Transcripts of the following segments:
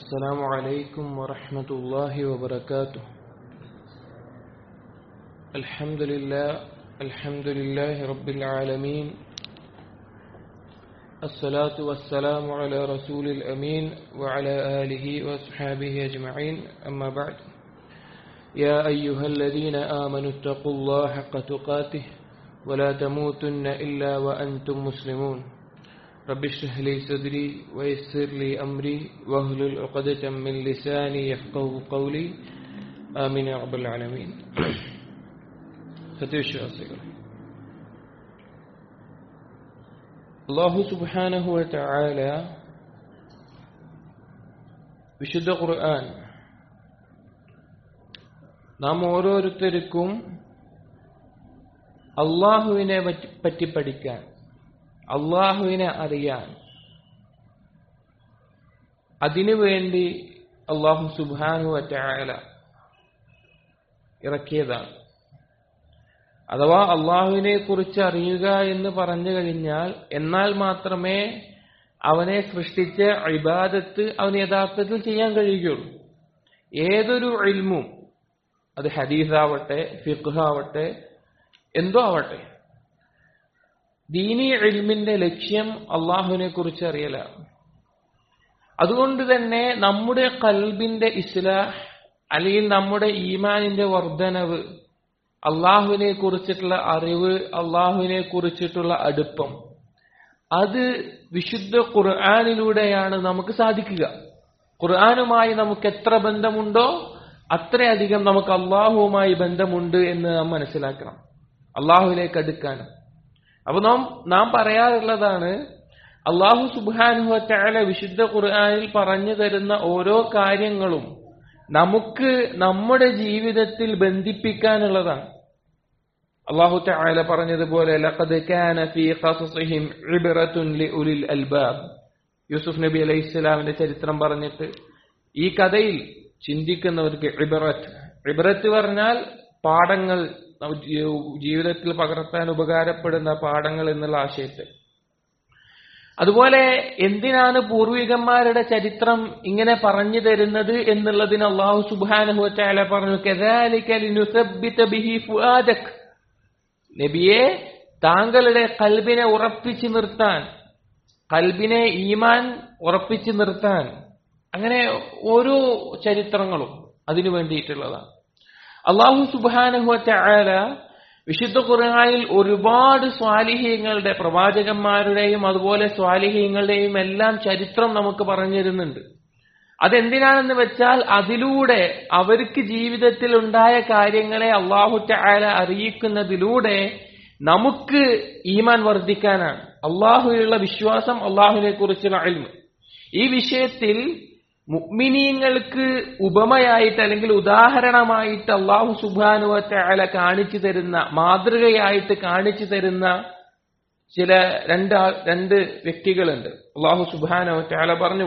السلام عليكم ورحمة الله وبركاته الحمد لله الحمد لله رب العالمين الصلاة والسلام على رسول الأمين وعلى آله وأصحابه أجمعين أما بعد يا أيها الذين آمنوا اتقوا الله حق تقاته ولا تموتن إلا وأنتم مسلمون رب اشرح لي صدري ويسر لي أمري واهلل عقدة من لساني يفقه قولي آمين يا رب العالمين സത്യവിശ്വാസികൾ അള്ളാഹു സുബാനഹു ചായാല വിശുദ്ധ ഖുർആൻ നാം ഓരോരുത്തർക്കും അള്ളാഹുവിനെ പറ്റി പഠിക്കാൻ അള്ളാഹുവിനെ അറിയാൻ അതിനുവേണ്ടി അള്ളാഹു സുബാനു ചായാല ഇറക്കിയതാണ് അഥവാ അള്ളാഹുവിനെ കുറിച്ച് അറിയുക എന്ന് പറഞ്ഞു കഴിഞ്ഞാൽ എന്നാൽ മാത്രമേ അവനെ സൃഷ്ടിച്ച ഇബാദത്ത് അവന് യഥാർത്ഥത്തിൽ ചെയ്യാൻ കഴിയുകയുള്ളൂ ഏതൊരു ഇൽമും അത് ഹദീസാവട്ടെ ഫിഖാവട്ടെ എന്തോ ആവട്ടെ ദീനി ഇൽമിന്റെ ലക്ഷ്യം അള്ളാഹുവിനെ കുറിച്ച് അറിയലാണ് അതുകൊണ്ട് തന്നെ നമ്മുടെ കൽബിന്റെ ഇസ്ലാഹ് അല്ലെങ്കിൽ നമ്മുടെ ഈമാനിന്റെ വർധനവ് അള്ളാഹുവിനെ കുറിച്ചിട്ടുള്ള അറിവ് അള്ളാഹുവിനെ കുറിച്ചിട്ടുള്ള അടുപ്പം അത് വിശുദ്ധ ഖുർആാനിലൂടെയാണ് നമുക്ക് സാധിക്കുക ഖുർആാനുമായി നമുക്ക് എത്ര ബന്ധമുണ്ടോ അത്രയധികം നമുക്ക് അള്ളാഹുവുമായി ബന്ധമുണ്ട് എന്ന് നാം മനസ്സിലാക്കണം അള്ളാഹുവിലേക്ക് അടുക്കാനും അപ്പൊ നാം നാം പറയാറുള്ളതാണ് അള്ളാഹു സുബാനുഹല വിശുദ്ധ ഖുർആാനിൽ പറഞ്ഞു തരുന്ന ഓരോ കാര്യങ്ങളും നമുക്ക് നമ്മുടെ ജീവിതത്തിൽ ബന്ധിപ്പിക്കാനുള്ളതാണ് അള്ളാഹു തആല പറഞ്ഞതുപോലെ ലഖദ് കാന ഫീ ഖസസിഹിം ഇബ്റത്തുൻ ലിഉലിൽ അൽബാബ് യൂസുഫ് നബി അലൈഹി ഇസ്ലാമിന്റെ ചരിത്രം പറഞ്ഞിട്ട് ഈ കഥയിൽ ചിന്തിക്കുന്നവർക്ക് ഇബ്റത്ത് ഇബ്റത്ത് പറഞ്ഞാൽ പാഠങ്ങൾ ജീവിതത്തിൽ പകർത്താൻ ഉപകാരപ്പെടുന്ന പാഠങ്ങൾ എന്നുള്ള ആശയത്തെ അതുപോലെ എന്തിനാണ് പൂർവികന്മാരുടെ ചരിത്രം ഇങ്ങനെ പറഞ്ഞു തരുന്നത് എന്നുള്ളതിന് അള്ളാഹു സുബാനഹു ചാല പറഞ്ഞു നബിയെ താങ്കളുടെ കൽബിനെ ഉറപ്പിച്ചു നിർത്താൻ കൽബിനെ ഈമാൻ ഉറപ്പിച്ചു നിർത്താൻ അങ്ങനെ ഓരോ ചരിത്രങ്ങളും അതിനു വേണ്ടിയിട്ടുള്ളതാണ് അള്ളാഹു സുബാനഹു ചാല വിശുദ്ധ ഖുർആനിൽ ഒരുപാട് സ്വാലിഹ്യങ്ങളുടെ പ്രവാചകന്മാരുടെയും അതുപോലെ സ്വാലിഹ്യങ്ങളുടെയും എല്ലാം ചരിത്രം നമുക്ക് പറഞ്ഞു തരുന്നുണ്ട് അതെന്തിനാണെന്ന് വെച്ചാൽ അതിലൂടെ അവർക്ക് ജീവിതത്തിൽ ഉണ്ടായ കാര്യങ്ങളെ അള്ളാഹു ചായാല അറിയിക്കുന്നതിലൂടെ നമുക്ക് ഈമാൻ വർദ്ധിക്കാനാണ് അള്ളാഹുവിലുള്ള വിശ്വാസം അള്ളാഹുവിനെ കുറിച്ചുള്ള അഴിമ ഈ വിഷയത്തിൽ മുഗ്മിനീങ്ങൾക്ക് ഉപമയായിട്ട് അല്ലെങ്കിൽ ഉദാഹരണമായിട്ട് അള്ളാഹു സുബാനുവല കാണിച്ചു തരുന്ന മാതൃകയായിട്ട് കാണിച്ചു തരുന്ന ചില രണ്ട് രണ്ട് വ്യക്തികളുണ്ട് അള്ളാഹു സുബാനുവല പറഞ്ഞു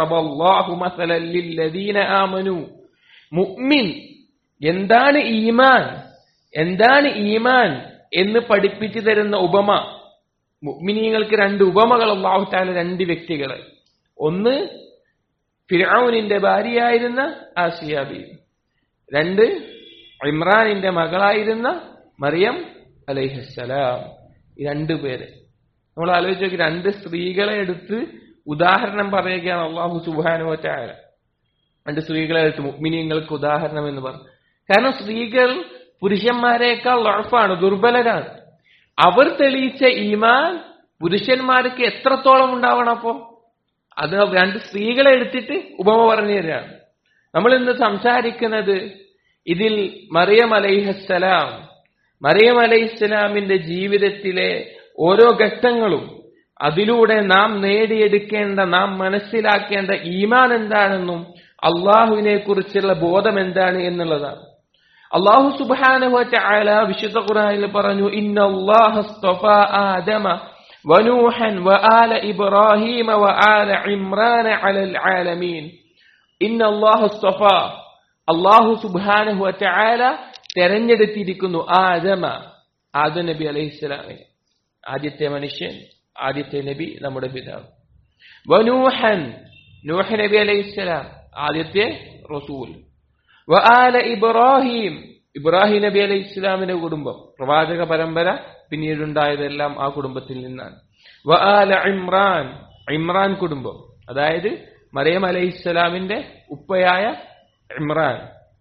ആമനു മുഅ്മിൻ എന്താണ് ഈമാൻ എന്താണ് ഈമാൻ എന്ന് പഠിപ്പിച്ചു തരുന്ന ഉപമ മുഅ്മിനീങ്ങൾക്ക് രണ്ട് ഉപമകൾ അള്ളാഹു താല രണ്ട് വ്യക്തികളെ ഒന്ന് ഫിറൌനിന്റെ ഭാര്യയായിരുന്ന ആസിയാബി രണ്ട് ഇമ്രാനിന്റെ മകളായിരുന്ന മറിയം അലൈഹസ്സലാം ഈ രണ്ടു പേര് നമ്മൾ ആലോചിച്ച് നോക്കി രണ്ട് സ്ത്രീകളെ എടുത്ത് ഉദാഹരണം പറയുകയാണ് അള്ളാഹു സുബാനു ചായ രണ്ട് സ്ത്രീകളെ എടുത്ത് മുഗ്മിനിയങ്ങൾക്ക് ഉദാഹരണം എന്ന് പറഞ്ഞു കാരണം സ്ത്രീകൾ പുരുഷന്മാരെക്കാൾ ഉറപ്പാണ് ദുർബലരാണ് അവർ തെളിയിച്ച ഈമാൻ പുരുഷന്മാർക്ക് എത്രത്തോളം ഉണ്ടാവണം അപ്പോ അത് രണ്ട് സ്ത്രീകളെ എടുത്തിട്ട് ഉപമ പറഞ്ഞു തരാണ് നമ്മൾ ഇന്ന് സംസാരിക്കുന്നത് ഇതിൽ മറിയം അലൈഹസ്സലാം മറിയം അലൈഹിസ്സലാമിന്റെ ജീവിതത്തിലെ ഓരോ ഘട്ടങ്ങളും അതിലൂടെ നാം നേടിയെടുക്കേണ്ട നാം മനസ്സിലാക്കേണ്ട ഈമാൻ എന്താണെന്നും അള്ളാഹുവിനെ കുറിച്ചുള്ള ബോധം എന്താണ് എന്നുള്ളതാണ് അള്ളാഹു സുബാനഹു ചായാല വിശുദ്ധ ഖുറാനിൽ പറഞ്ഞു ഇന്നല്ലാഹസ്തഫ ആദമ ونوحا وآل إبراهيم وآل عمران على العالمين إن الله اصطفى الله سبحانه وتعالى തെരഞ്ഞെടുത്തിരിക്കുന്നു ആദമ ആദ നബി അലൈഹിസ്സലാമിനെ ആദ്യത്തെ മനുഷ്യൻ ആദ്യത്തെ നബി നമ്മുടെ പിതാവ് വനൂഹൻ നൂഹ് നബി അലൈഹിസ്സലാം ആദ്യത്തെ റസൂൽ വആല ഇബ്രാഹിം ഇബ്രാഹിം നബി അലൈഹി ഇസ്ലാമിന്റെ കുടുംബം പ്രവാചക പരമ്പര പിന്നീടുണ്ടായതെല്ലാം ആ കുടുംബത്തിൽ നിന്നാണ് വആല ഇമ്രാൻ ഇമ്രാൻ കുടുംബം അതായത് മറിയം അലൈഹി ഇസ്ലാമിന്റെ ഉപ്പയായ ഇമ്രാൻ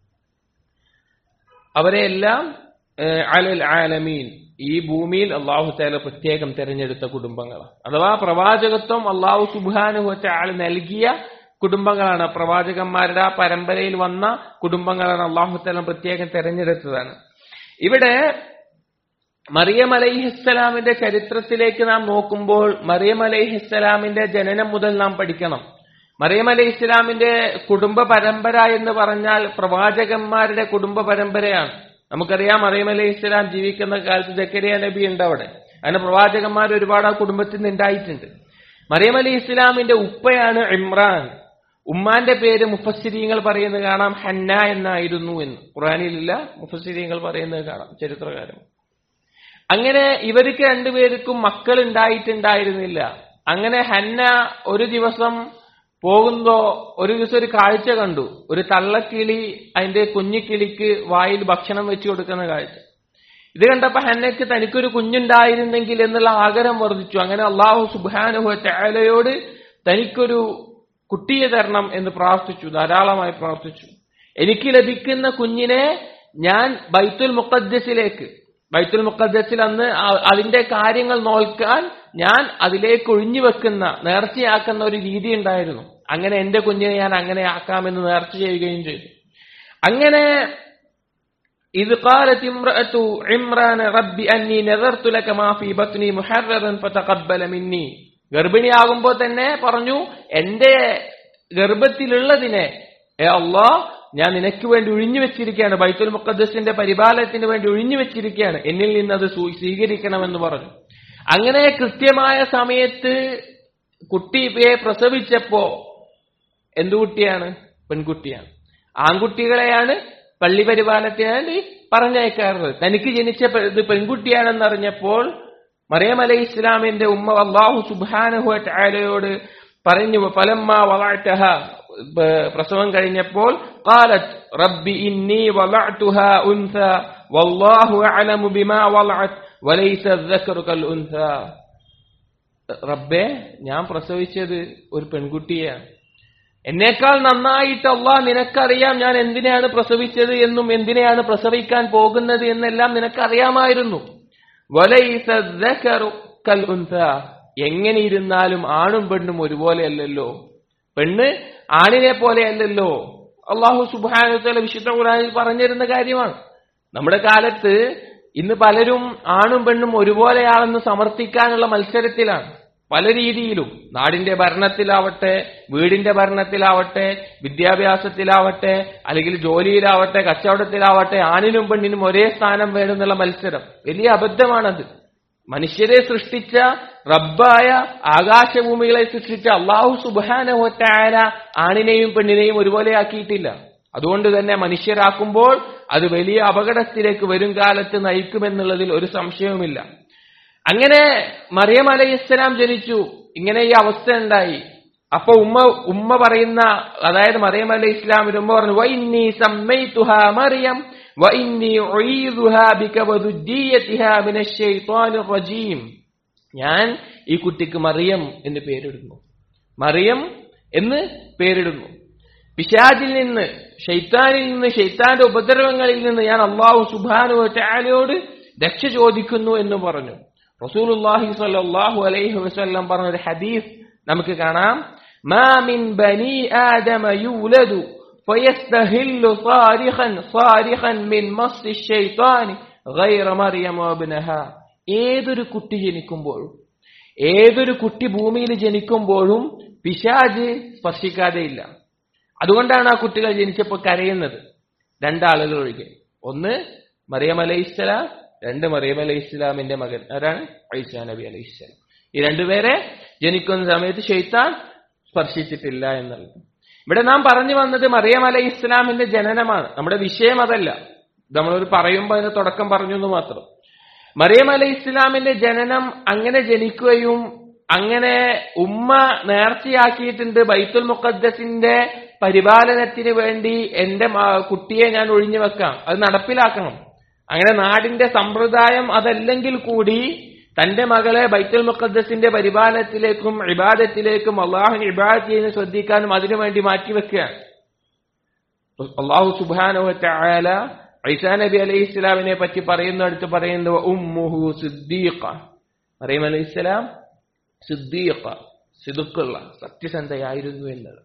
അവരെല്ലാം ഏഹ്, അലൽ ആലമീൻ ഈ ഭൂമിയിൽ അള്ളാഹു താല പ്രത്യേകം തെരഞ്ഞെടുത്ത കുടുംബങ്ങളാണ് അഥവാ പ്രവാചകത്വം അള്ളാഹു സുബാനുഹത്തെ ആൾ നൽകിയ കുടുംബങ്ങളാണ് പ്രവാചകന്മാരുടെ ആ പരമ്പരയിൽ വന്ന കുടുംബങ്ങളാണ് അള്ളാഹു താല പ്രത്യേകം തെരഞ്ഞെടുത്തതാണ് ഇവിടെ മറിയം അലൈഹിസ്സലാമിന്റെ ചരിത്രത്തിലേക്ക് നാം നോക്കുമ്പോൾ മറിയം അലൈഹിസ്സലാമിന്റെ ജനനം മുതൽ നാം പഠിക്കണം മറിയം അലൈഹി ഇസ്ലാമിന്റെ കുടുംബ പരമ്പര എന്ന് പറഞ്ഞാൽ പ്രവാചകന്മാരുടെ കുടുംബ പരമ്പരയാണ് നമുക്കറിയാം മറിയം അലൈഹി ഇസ്ലാം ജീവിക്കുന്ന കാലത്ത് ജക്കരിയ നബി ഉണ്ട് അവിടെ അങ്ങനെ പ്രവാചകന്മാർ ഒരുപാട് ആ കുടുംബത്തിൽ നിന്ന് ഉണ്ടായിട്ടുണ്ട് മറിയം അലൈഹി ഇസ്ലാമിന്റെ ഉപ്പയാണ് ഇമ്രാൻ ഉമ്മാന്റെ പേര് മുഫസ്സിരീങ്ങൾ പറയുന്നത് കാണാം ഹന്ന എന്നായിരുന്നു എന്ന് ഖുറാനിലില്ല മുഫസ്സിരീങ്ങൾ പറയുന്നത് കാണാം ചരിത്രകാരം അങ്ങനെ ഇവർക്ക് രണ്ടുപേർക്കും മക്കൾ ഉണ്ടായിട്ടുണ്ടായിരുന്നില്ല അങ്ങനെ ഹന്ന ഒരു ദിവസം പോകുമ്പോ ഒരു ദിവസം ഒരു കാഴ്ച കണ്ടു ഒരു തള്ളക്കിളി അതിന്റെ കുഞ്ഞിക്കിളിക്ക് വായിൽ ഭക്ഷണം വെച്ചു കൊടുക്കുന്ന കാഴ്ച ഇത് കണ്ടപ്പോ ഹന്നയ്ക്ക് തനിക്കൊരു കുഞ്ഞുണ്ടായിരുന്നെങ്കിൽ എന്നുള്ള ആഗ്രഹം വർദ്ധിച്ചു അങ്ങനെ അള്ളാഹു സുബാനുഹ ചായാലയോട് തനിക്കൊരു കുട്ടിയെ തരണം എന്ന് പ്രാർത്ഥിച്ചു ധാരാളമായി പ്രാർത്ഥിച്ചു എനിക്ക് ലഭിക്കുന്ന കുഞ്ഞിനെ ഞാൻ ബൈത്തുൽ മുഖദ്സിലേക്ക് ബൈത്തുൽ മുഖദ്സിൽ അന്ന് ആ- അതിന്റെ കാര്യങ്ങൾ നോക്കാൻ ഞാൻ അതിലേക്ക് ഒഴിഞ്ഞു വെക്കുന്ന നേർച്ചയാക്കുന്ന ഒരു രീതി ഉണ്ടായിരുന്നു അങ്ങനെ എന്റെ കുഞ്ഞിനെ ഞാൻ അങ്ങനെ ആക്കാമെന്ന് നേർച്ച ചെയ്യുകയും ചെയ്തു അങ്ങനെ إذ قالت امرأة عمران رب أني نذرت لك ما في بطني محررا فتقبل مني ഗർഭിണിയാകുമ്പോൾ തന്നെ പറഞ്ഞു എന്റെ ഗർഭത്തിലുള്ളതിനെ ഏ അള്ളാ ഞാൻ നിനക്ക് വേണ്ടി ഒഴിഞ്ഞു വെച്ചിരിക്കുകയാണ് ബൈത്തുൽ മുഖദ്സിന്റെ പരിപാലനത്തിന് വേണ്ടി ഒഴിഞ്ഞു വെച്ചിരിക്കുകയാണ് എന്നിൽ നിന്ന് അത് സ്വീ- സ്വീകരിക്കണമെന്ന് പറഞ്ഞു അങ്ങനെ കൃത്യമായ സമയത്ത് കുട്ടിയെ പ്രസവിച്ചപ്പോ എന്തു കുട്ടിയാണ് പെൺകുട്ടിയാണ് ആൺകുട്ടികളെയാണ് പള്ളി പരിപാലനത്തിന് വേണ്ടി പറഞ്ഞയക്കാറുള്ളത് തനിക്ക് ജനിച്ച പെ- ഇത് പെൺകുട്ടിയാണെന്നറിഞ്ഞപ്പോൾ മറിയം അലൈഹി ഇസ്ലാമിന്റെ ഉമ്മ അള്ളാഹു സുബാനഹു ആലയോട് പറഞ്ഞു ഫലമ്മ വളഅ്തഹ ബ- പ്രസവം കഴിഞ്ഞപ്പോൾ قالت رب إني وضعتها أنثى والله أعلم بما وضعت وليس الذكر كالأنثى റബ്ബേ ഞാൻ പ്രസവിച്ചത് ഒരു പെൺകുട്ടിയാണ് എന്നേക്കാൾ നന്നായിട്ട് അള്ളാഹ് നിനക്കറിയാം ഞാൻ എന്തിനെയാണ് പ്രസവിച്ചത് എന്നും എന്തിനെയാണ് പ്രസവിക്കാൻ പോകുന്നത് എന്നെല്ലാം നിനക്കറിയാമായിരുന്നു വലൈസ الذكر كالأنثى. എങ്ങനെ ഇരുന്നാലും ആണും പെണ്ണും ഒരുപോലെയല്ലല്ലോ പെണ്ണ് ആണിനെ പോലെയല്ലല്ലോ അള്ളാഹു സുബാനുത്തല വിശുദ്ധ ഖുറാനിൽ പറഞ്ഞിരുന്ന കാര്യമാണ് നമ്മുടെ കാലത്ത് ഇന്ന് പലരും ആണും പെണ്ണും ഒരുപോലെയാണെന്ന് സമർത്ഥിക്കാനുള്ള മത്സരത്തിലാണ് പല രീതിയിലും നാടിന്റെ ഭരണത്തിലാവട്ടെ വീടിന്റെ ഭരണത്തിലാവട്ടെ വിദ്യാഭ്യാസത്തിലാവട്ടെ അല്ലെങ്കിൽ ജോലിയിലാവട്ടെ കച്ചവടത്തിലാവട്ടെ ആണിനും പെണ്ണിനും ഒരേ സ്ഥാനം വേണമെന്നുള്ള മത്സരം വലിയ അബദ്ധമാണത് മനുഷ്യരെ സൃഷ്ടിച്ച റബ്ബായ ആകാശഭൂമികളെ സൃഷ്ടിച്ച അള്ളാഹു സുബാനഹോറ്റായ ആണിനെയും പെണ്ണിനെയും ഒരുപോലെ ആക്കിയിട്ടില്ല അതുകൊണ്ട് തന്നെ മനുഷ്യരാക്കുമ്പോൾ അത് വലിയ അപകടത്തിലേക്ക് വരും കാലത്ത് നയിക്കുമെന്നുള്ളതിൽ ഒരു സംശയവുമില്ല അങ്ങനെ മറിയം അലൈഹിസ്സലാം ജനിച്ചു ഇങ്ങനെ ഈ അവസ്ഥ ഉണ്ടായി അപ്പൊ ഉമ്മ ഉമ്മ പറയുന്ന അതായത് മറിയം അലൈഹി ഇസ്ലാമിന്റെ ഉമ്മ പറഞ്ഞു വൈന്നി സമ്മൈതുഹാ മറിയം വൈന്നി ഉഈദുഹാ ബിക വദുജ്ജിയതിഹാ മിനശ്ശൈത്വാനിർ റജീം ഞാൻ ഈ കുട്ടിക്ക് മറിയം എന്ന് പേരിടുന്നു മറിയം എന്ന് പേരിടുന്നു പിശാചിൽ നിന്ന് ഷെയ്ത്താനിൽ നിന്ന് ഷെയ്ത്താന്റെ ഉപദ്രവങ്ങളിൽ നിന്ന് ഞാൻ അള്ളാഹു സുബാനു ചാലയോട് രക്ഷ ചോദിക്കുന്നു എന്ന് പറഞ്ഞു റസൂലുള്ളാഹി സ്വല്ലല്ലാഹു അലൈഹി വസല്ലം പറഞ്ഞ ഒരു ഹദീസ് നമുക്ക് കാണാം മാ മിൻ ബനി ആദമ യൂലദു فيستهل صارخا صارخا من مص الشيطان غير مريم وابنها ഏതൊരു കുട്ടി ജനിക്കുമ്പോഴും ഏതൊരു കുട്ടി ഭൂമിയിൽ ജനിക്കുമ്പോഴും പിശാജ് സ്പർശിക്കാതെയില്ല അതുകൊണ്ടാണ് ആ കുട്ടികൾ ജനിച്ചപ്പോൾ കരയുന്നത് രണ്ടാളുകൾ ഒഴികെ ഒന്ന് മറിയം അലൈഹി ഇസ്ലാം രണ്ട് മറിയം അലൈഹി ഇസ്ലാമിന്റെ മകൻ ആരാണ് ഐസാ നബി അലൈഹി ഇസ്ലാം ഈ രണ്ടുപേരെ ജനിക്കുന്ന സമയത്ത് ഷെയ്ത്താൻ സ്പർശിച്ചിട്ടില്ല എന്നുള്ളത് ഇവിടെ നാം പറഞ്ഞു വന്നത് മറിയം അലൈഹി ഇസ്ലാമിന്റെ ജനനമാണ് നമ്മുടെ വിഷയം അതല്ല ഇത് നമ്മളൊരു പറയുമ്പോൾ അതിന്റെ തുടക്കം പറഞ്ഞു എന്ന് മാത്രം മറിയം അലൈഹി ഇസ്ലാമിന്റെ ജനനം അങ്ങനെ ജനിക്കുകയും അങ്ങനെ ഉമ്മ നേർച്ചയാക്കിയിട്ടുണ്ട് ബൈത്തുൽ മുഖദ്ദസിന്റെ പരിപാലനത്തിന് വേണ്ടി എന്റെ മ- കുട്ടിയെ ഞാൻ ഒഴിഞ്ഞു വെക്കാം അത് നടപ്പിലാക്കണം അങ്ങനെ നാടിന്റെ സമ്പ്രദായം അതല്ലെങ്കിൽ കൂടി തന്റെ മകളെ ബൈത്തുൽ മുഖദ്ദസിന്റെ പരിപാലനത്തിലേക്കും ഇബാദത്തിലേക്കും അള്ളാഹുവിന് ഇബാദത്ത് ചെയ്യുന്ന ശ്രദ്ധിക്കാനും അതിനുവേണ്ടി മാറ്റിവെക്കുകയാണ് അള്ളാഹു സുബാനു ചായാല ഐസാ നബി അലൈഹി ഇസ്ലാമിനെ പറ്റി പറയുന്നിടത്ത് പറയുന്നത് ഉമ്മുഹു സിദ്ദീഖ മറിയം അലൈഹി ഇസ്ലാം സിദ്ദീഖ സിദുക്കുള്ള സത്യസന്ധയായിരുന്നു എന്നുള്ളത്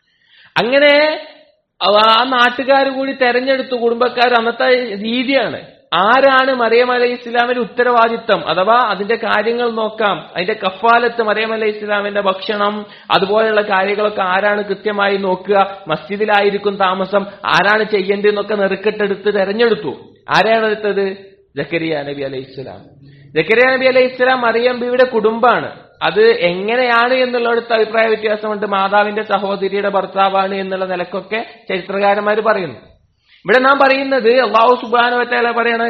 അങ്ങനെ അവ- ആ നാട്ടുകാർ കൂടി തെരഞ്ഞെടുത്തു കുടുംബക്കാർ അന്നത്തെ രീതിയാണ് ആരാണ് മറിയം അലൈഹി ഇസ്ലാമിന്റെ ഉത്തരവാദിത്തം അഥവാ അതിന്റെ കാര്യങ്ങൾ നോക്കാം അതിന്റെ കഫാലത്ത് മറിയം അലൈഹി ഇസ്ലാമിന്റെ ഭക്ഷണം അതുപോലെയുള്ള കാര്യങ്ങളൊക്കെ ആരാണ് കൃത്യമായി നോക്കുക മസ്ജിദിലായിരിക്കും താമസം ആരാണ് ചെയ്യേണ്ടതെന്നൊക്കെ നെറുക്കെട്ടെടുത്ത് തെരഞ്ഞെടുത്തു ആരാണ് എടുത്തത് ജക്കരിയ നബി അലൈഹി ഇസ്ലാം ജക്കരിയ നബി അലൈഹി ഇസ്ലാം മറിയം ബിയുടെ കുടുംബാണ് അത് എങ്ങനെയാണ് എന്നുള്ളിടത്ത് അഭിപ്രായ വ്യത്യാസമുണ്ട് മാതാവിന്റെ സഹോദരിയുടെ ഭർത്താവാണ് എന്നുള്ള നിലക്കൊക്കെ ചരിത്രകാരന്മാർ പറയുന്നു ഇവിടെ നാം പറയുന്നത് അള്ളാഹു സുബാനുവറ്റാല പറയണ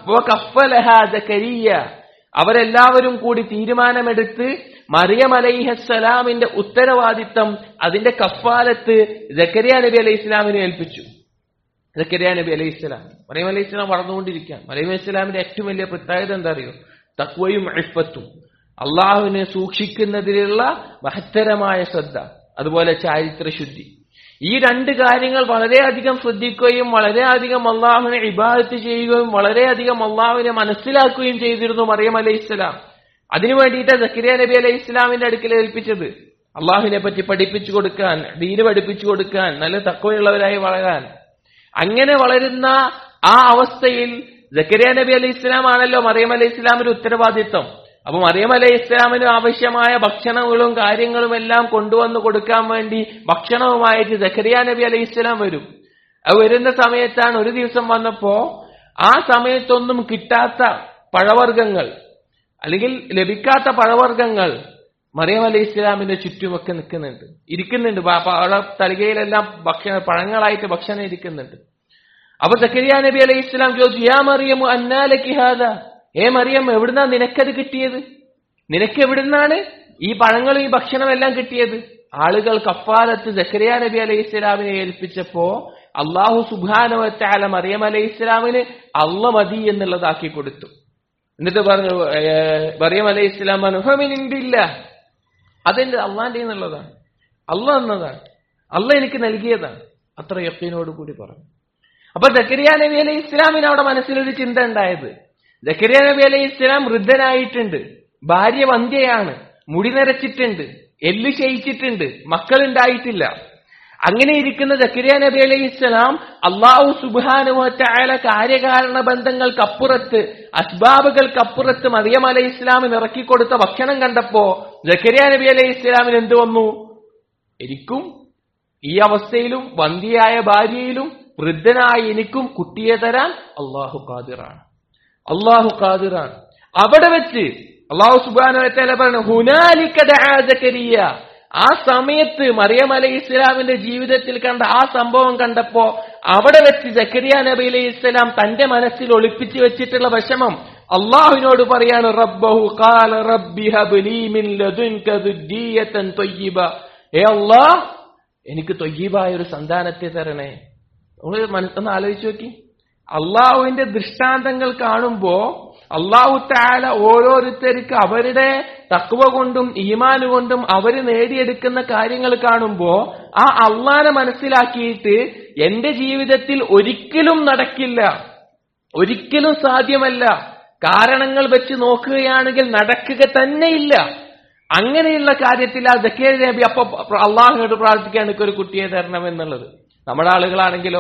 കഫലഹ ജക്കരിയ അവരെല്ലാവരും കൂടി തീരുമാനമെടുത്ത് മറിയം അലൈഹസ്സലാമിന്റെ ഉത്തരവാദിത്തം അതിന്റെ കഫാലത്ത് ജക്കരിയ നബി അലൈഹി ഇസ്ലാമിനെ ഏൽപ്പിച്ചു ജക്കരിയ നബി അലൈഹി ഇസ്ലാം മറിയം അലൈഹി ഇസ്ലാം വളർന്നുകൊണ്ടിരിക്കുകയാണ് മറിയം അലൈഹി ഇസ്ലാമിന്റെ ഏറ്റവും വലിയ പ്രത്യേകത എന്താ അറിയോ തക്വയും ഇഫത്തും അള്ളാഹുവിനെ സൂക്ഷിക്കുന്നതിലുള്ള മഹത്തരമായ ശ്രദ്ധ അതുപോലെ ചാരിത്ര ശുദ്ധി ഈ രണ്ട് കാര്യങ്ങൾ വളരെയധികം ശ്രദ്ധിക്കുകയും വളരെയധികം അള്ളാഹുവിനെ ഇബാദത്ത് ചെയ്യുകയും വളരെയധികം അള്ളാഹുവിനെ മനസ്സിലാക്കുകയും ചെയ്തിരുന്നു മറിയം അലൈഹി ഇസ്ലാം അതിനു വേണ്ടിയിട്ട് സക്കരിയ നബി അലൈഹി ഇസ്ലാമിന്റെ അടുക്കൽ ഏൽപ്പിച്ചത് അള്ളാഹുവിനെ പറ്റി പഠിപ്പിച്ചു കൊടുക്കാൻ ദീന് പഠിപ്പിച്ചു കൊടുക്കാൻ നല്ല തക്കവയുള്ളവരായി വളരാൻ അങ്ങനെ വളരുന്ന ആ അവസ്ഥയിൽ ജക്കരിയ നബി അലൈഹി ഇസ്ലാം ആണല്ലോ മറിയം അലൈഹി ഇസ്ലാമിന്റെ ഉത്തരവാദിത്വം അപ്പൊ മറിയം അലൈഹി ഇസ്ലാമിന് ആവശ്യമായ ഭക്ഷണങ്ങളും കാര്യങ്ങളും എല്ലാം കൊണ്ടുവന്ന് കൊടുക്കാൻ വേണ്ടി ഭക്ഷണവുമായിട്ട് ജക്കരിയ നബി അലൈഹി ഇസ്ലാം വരും അത് വരുന്ന സമയത്താണ് ഒരു ദിവസം വന്നപ്പോ ആ സമയത്തൊന്നും കിട്ടാത്ത പഴവർഗ്ഗങ്ങൾ അല്ലെങ്കിൽ ലഭിക്കാത്ത പഴവർഗ്ഗങ്ങൾ മറിയം അലൈഹി ഇസ്ലാമിന്റെ ചുറ്റുമൊക്കെ നിൽക്കുന്നുണ്ട് ഇരിക്കുന്നുണ്ട് പ- പഴ തലികയിലെല്ലാം ഭക്ഷണ പഴങ്ങളായിട്ട് ഭക്ഷണം ഇരിക്കുന്നുണ്ട് അപ്പൊ സക്കരിയ നബി അലൈഹി ഇസ്ലാം ചോദിച്ചു യാ മറിയം അന്നാലക്കി ഹാദ ഏ മറിയം എവിടുന്നാ നിനക്കത് കിട്ടിയത് നിനക്ക് എവിടുന്നാണ് ഈ പഴങ്ങളും ഈ ഭക്ഷണം എല്ലാം കിട്ടിയത് ആളുകൾ കഫാലത്ത് സക്കരിയ നബി അലൈഹി ഇസ്ലാമിനെ ഏൽപ്പിച്ചപ്പോ അള്ളാഹു സുബാനുവറ്റാല മറിയം അലൈഹി ഇസ്ലാമിന് അള്ള മതി എന്നുള്ളതാക്കി കൊടുത്തു എന്നിട്ട് പറഞ്ഞു ഏർ, മറിയം അലൈഹി ഇസ്ലാം പറഞ്ഞു "ഹുമിനിന്ദില്ല." അതെന്റെ അള്ളാന്റെ എന്നുള്ളതാണ് അള്ള എന്നതാണ് അള്ള എനിക്ക് നൽകിയതാണ് അത്ര യക്കീനോട് കൂടി പറഞ്ഞു അപ്പൊ ജക്കരിയ നബി അലൈഹി ഇസ്ലാമിന് അവിടെ മനസ്സിലൊരു ചിന്ത ഉണ്ടായത് ജക്കരിയ നബി അലൈഹി ഇസ്ലാം വൃദ്ധനായിട്ടുണ്ട് ഭാര്യ വന്ധ്യയാണ് മുടി നരച്ചിട്ടുണ്ട് എല്ല് ക്ഷയിച്ചിട്ടുണ്ട് മക്കളുണ്ടായിട്ടില്ല അങ്ങനെ ഇരിക്കുന്ന ജക്കരിയ നബി അലൈഹി ഇസ്ലാം അള്ളാഹു സുബാനുവറ്റായ കാര്യകാരണ ബന്ധങ്ങൾക്കപ്പുറത്ത് അസ്ബാബുകൾക്കപ്പുറത്ത് മറിയം അലൈഹി ഇസ്ലാമിന് ഇറക്കിക്കൊടുത്ത ഭക്ഷണം കണ്ടപ്പോ ജക്കരിയ നബി അലൈഹി ഇസ്ലാമിന് എന്ത് വന്നു എനിക്കും ഈ അവസ്ഥയിലും വന്ധ്യയായ ഭാര്യയിലും വൃദ്ധനായ എനിക്കും കുട്ടിയെ തരാൻ അള്ളാഹു ഖാദിറാണ് അള്ളാഹു ഖാദിറാണ് അവിടെ വെച്ച് അള്ളാഹു സുബാന പറഞ്ഞു ഹുനാലിക്ക ദഅ ജക്കരിയ ആ സമയത്ത് മറിയം അലൈഹി ഇസ്ലാമിന്റെ ജീവിതത്തിൽ കണ്ട ആ സംഭവം കണ്ടപ്പോ അവിടെ വെച്ച് ജക്കരിയ നബി അലൈഹി ഇസ്ലാം തന്റെ മനസ്സിൽ ഒളിപ്പിച്ചു വെച്ചിട്ടുള്ള വിഷമം അള്ളാഹുവിനോട് പറയാണ് റബ്ബഹു ഖാല റബ്ബി ഹബ്ലി മിൻ ലദുൻക ദുർരിയതൻ ത്വയ്യിബ ഏ അല്ലാഹ് എനിക്ക് തൊയ്യീബായ ഒരു സന്താനത്തെ തരണേ നമ്മൾ മനസ്സൊന്ന് ആലോചിച്ച് നോക്കി അള്ളാഹുവിന്റെ ദൃഷ്ടാന്തങ്ങൾ കാണുമ്പോ അള്ളാഹു താല ഓരോരുത്തർക്ക് അവരുടെ തക്കുവ കൊണ്ടും ഈമാന് കൊണ്ടും അവര് നേടിയെടുക്കുന്ന കാര്യങ്ങൾ കാണുമ്പോ ആ അള്ളാനെ മനസ്സിലാക്കിയിട്ട് എന്റെ ജീവിതത്തിൽ ഒരിക്കലും നടക്കില്ല ഒരിക്കലും സാധ്യമല്ല കാരണങ്ങൾ വെച്ച് നോക്കുകയാണെങ്കിൽ നടക്കുക തന്നെയില്ല അങ്ങനെയുള്ള കാര്യത്തിൽ ആ ജക്കീർ നബി അപ്പൊ അള്ളാഹുനോട് പ്രാർത്ഥിക്കാൻ എനിക്ക് ഒരു കുട്ടിയെ തരണം എന്നുള്ളത് നമ്മുടെ ആളുകളാണെങ്കിലോ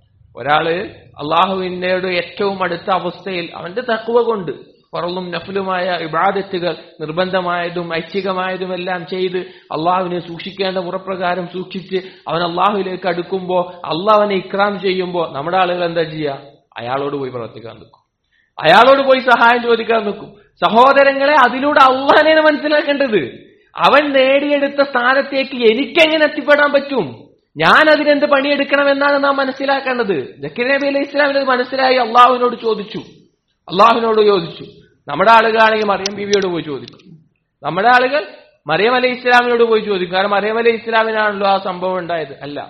ഒരാള് അള്ളാഹുവിനോട് ഏറ്റവും അടുത്ത അവസ്ഥയിൽ അവന്റെ തക്കുവ കൊണ്ട് പുറലും നഫലുമായ ഇബാദത്തുകൾ നിർബന്ധമായതും ഐച്ഛികമായതും എല്ലാം ചെയ്ത് അള്ളാഹുവിനെ സൂക്ഷിക്കേണ്ട മുറപ്രകാരം സൂക്ഷിച്ച് അവൻ അള്ളാഹുവിലേക്ക് അടുക്കുമ്പോ അള്ളാഹ് അവനെ ഇക്രാം ചെയ്യുമ്പോ നമ്മുടെ ആളുകൾ എന്താ ചെയ്യുക അയാളോട് പോയി പ്രവർത്തിക്കാൻ നിൽക്കും അയാളോട് പോയി സഹായം ചോദിക്കാൻ നിൽക്കും സഹോദരങ്ങളെ അതിലൂടെ അള്ളാഹിനെ മനസ്സിലാക്കേണ്ടത് അവൻ നേടിയെടുത്ത സ്ഥാനത്തേക്ക് എനിക്കെങ്ങനെ എത്തിപ്പെടാൻ പറ്റും ഞാൻ അതിനെന്ത് പണിയെടുക്കണം എന്നാണ് നാം മനസ്സിലാക്കേണ്ടത് ജക്കീർ നബി അലൈഹി ഇസ്ലാമിന് അത് മനസ്സിലായി അള്ളാഹുവിനോട് ചോദിച്ചു അള്ളാഹുവിനോട് ചോദിച്ചു നമ്മുടെ ആളുകളാണെങ്കിൽ മറിയം ബീവിയോട് പോയി ചോദിക്കും നമ്മുടെ ആളുകൾ മറിയം അലൈഹി ഇസ്ലാമിനോട് പോയി ചോദിക്കും കാരണം മറിയം അലൈഹി ഇസ്ലാമിനാണല്ലോ ആ സംഭവം ഉണ്ടായത് അല്ല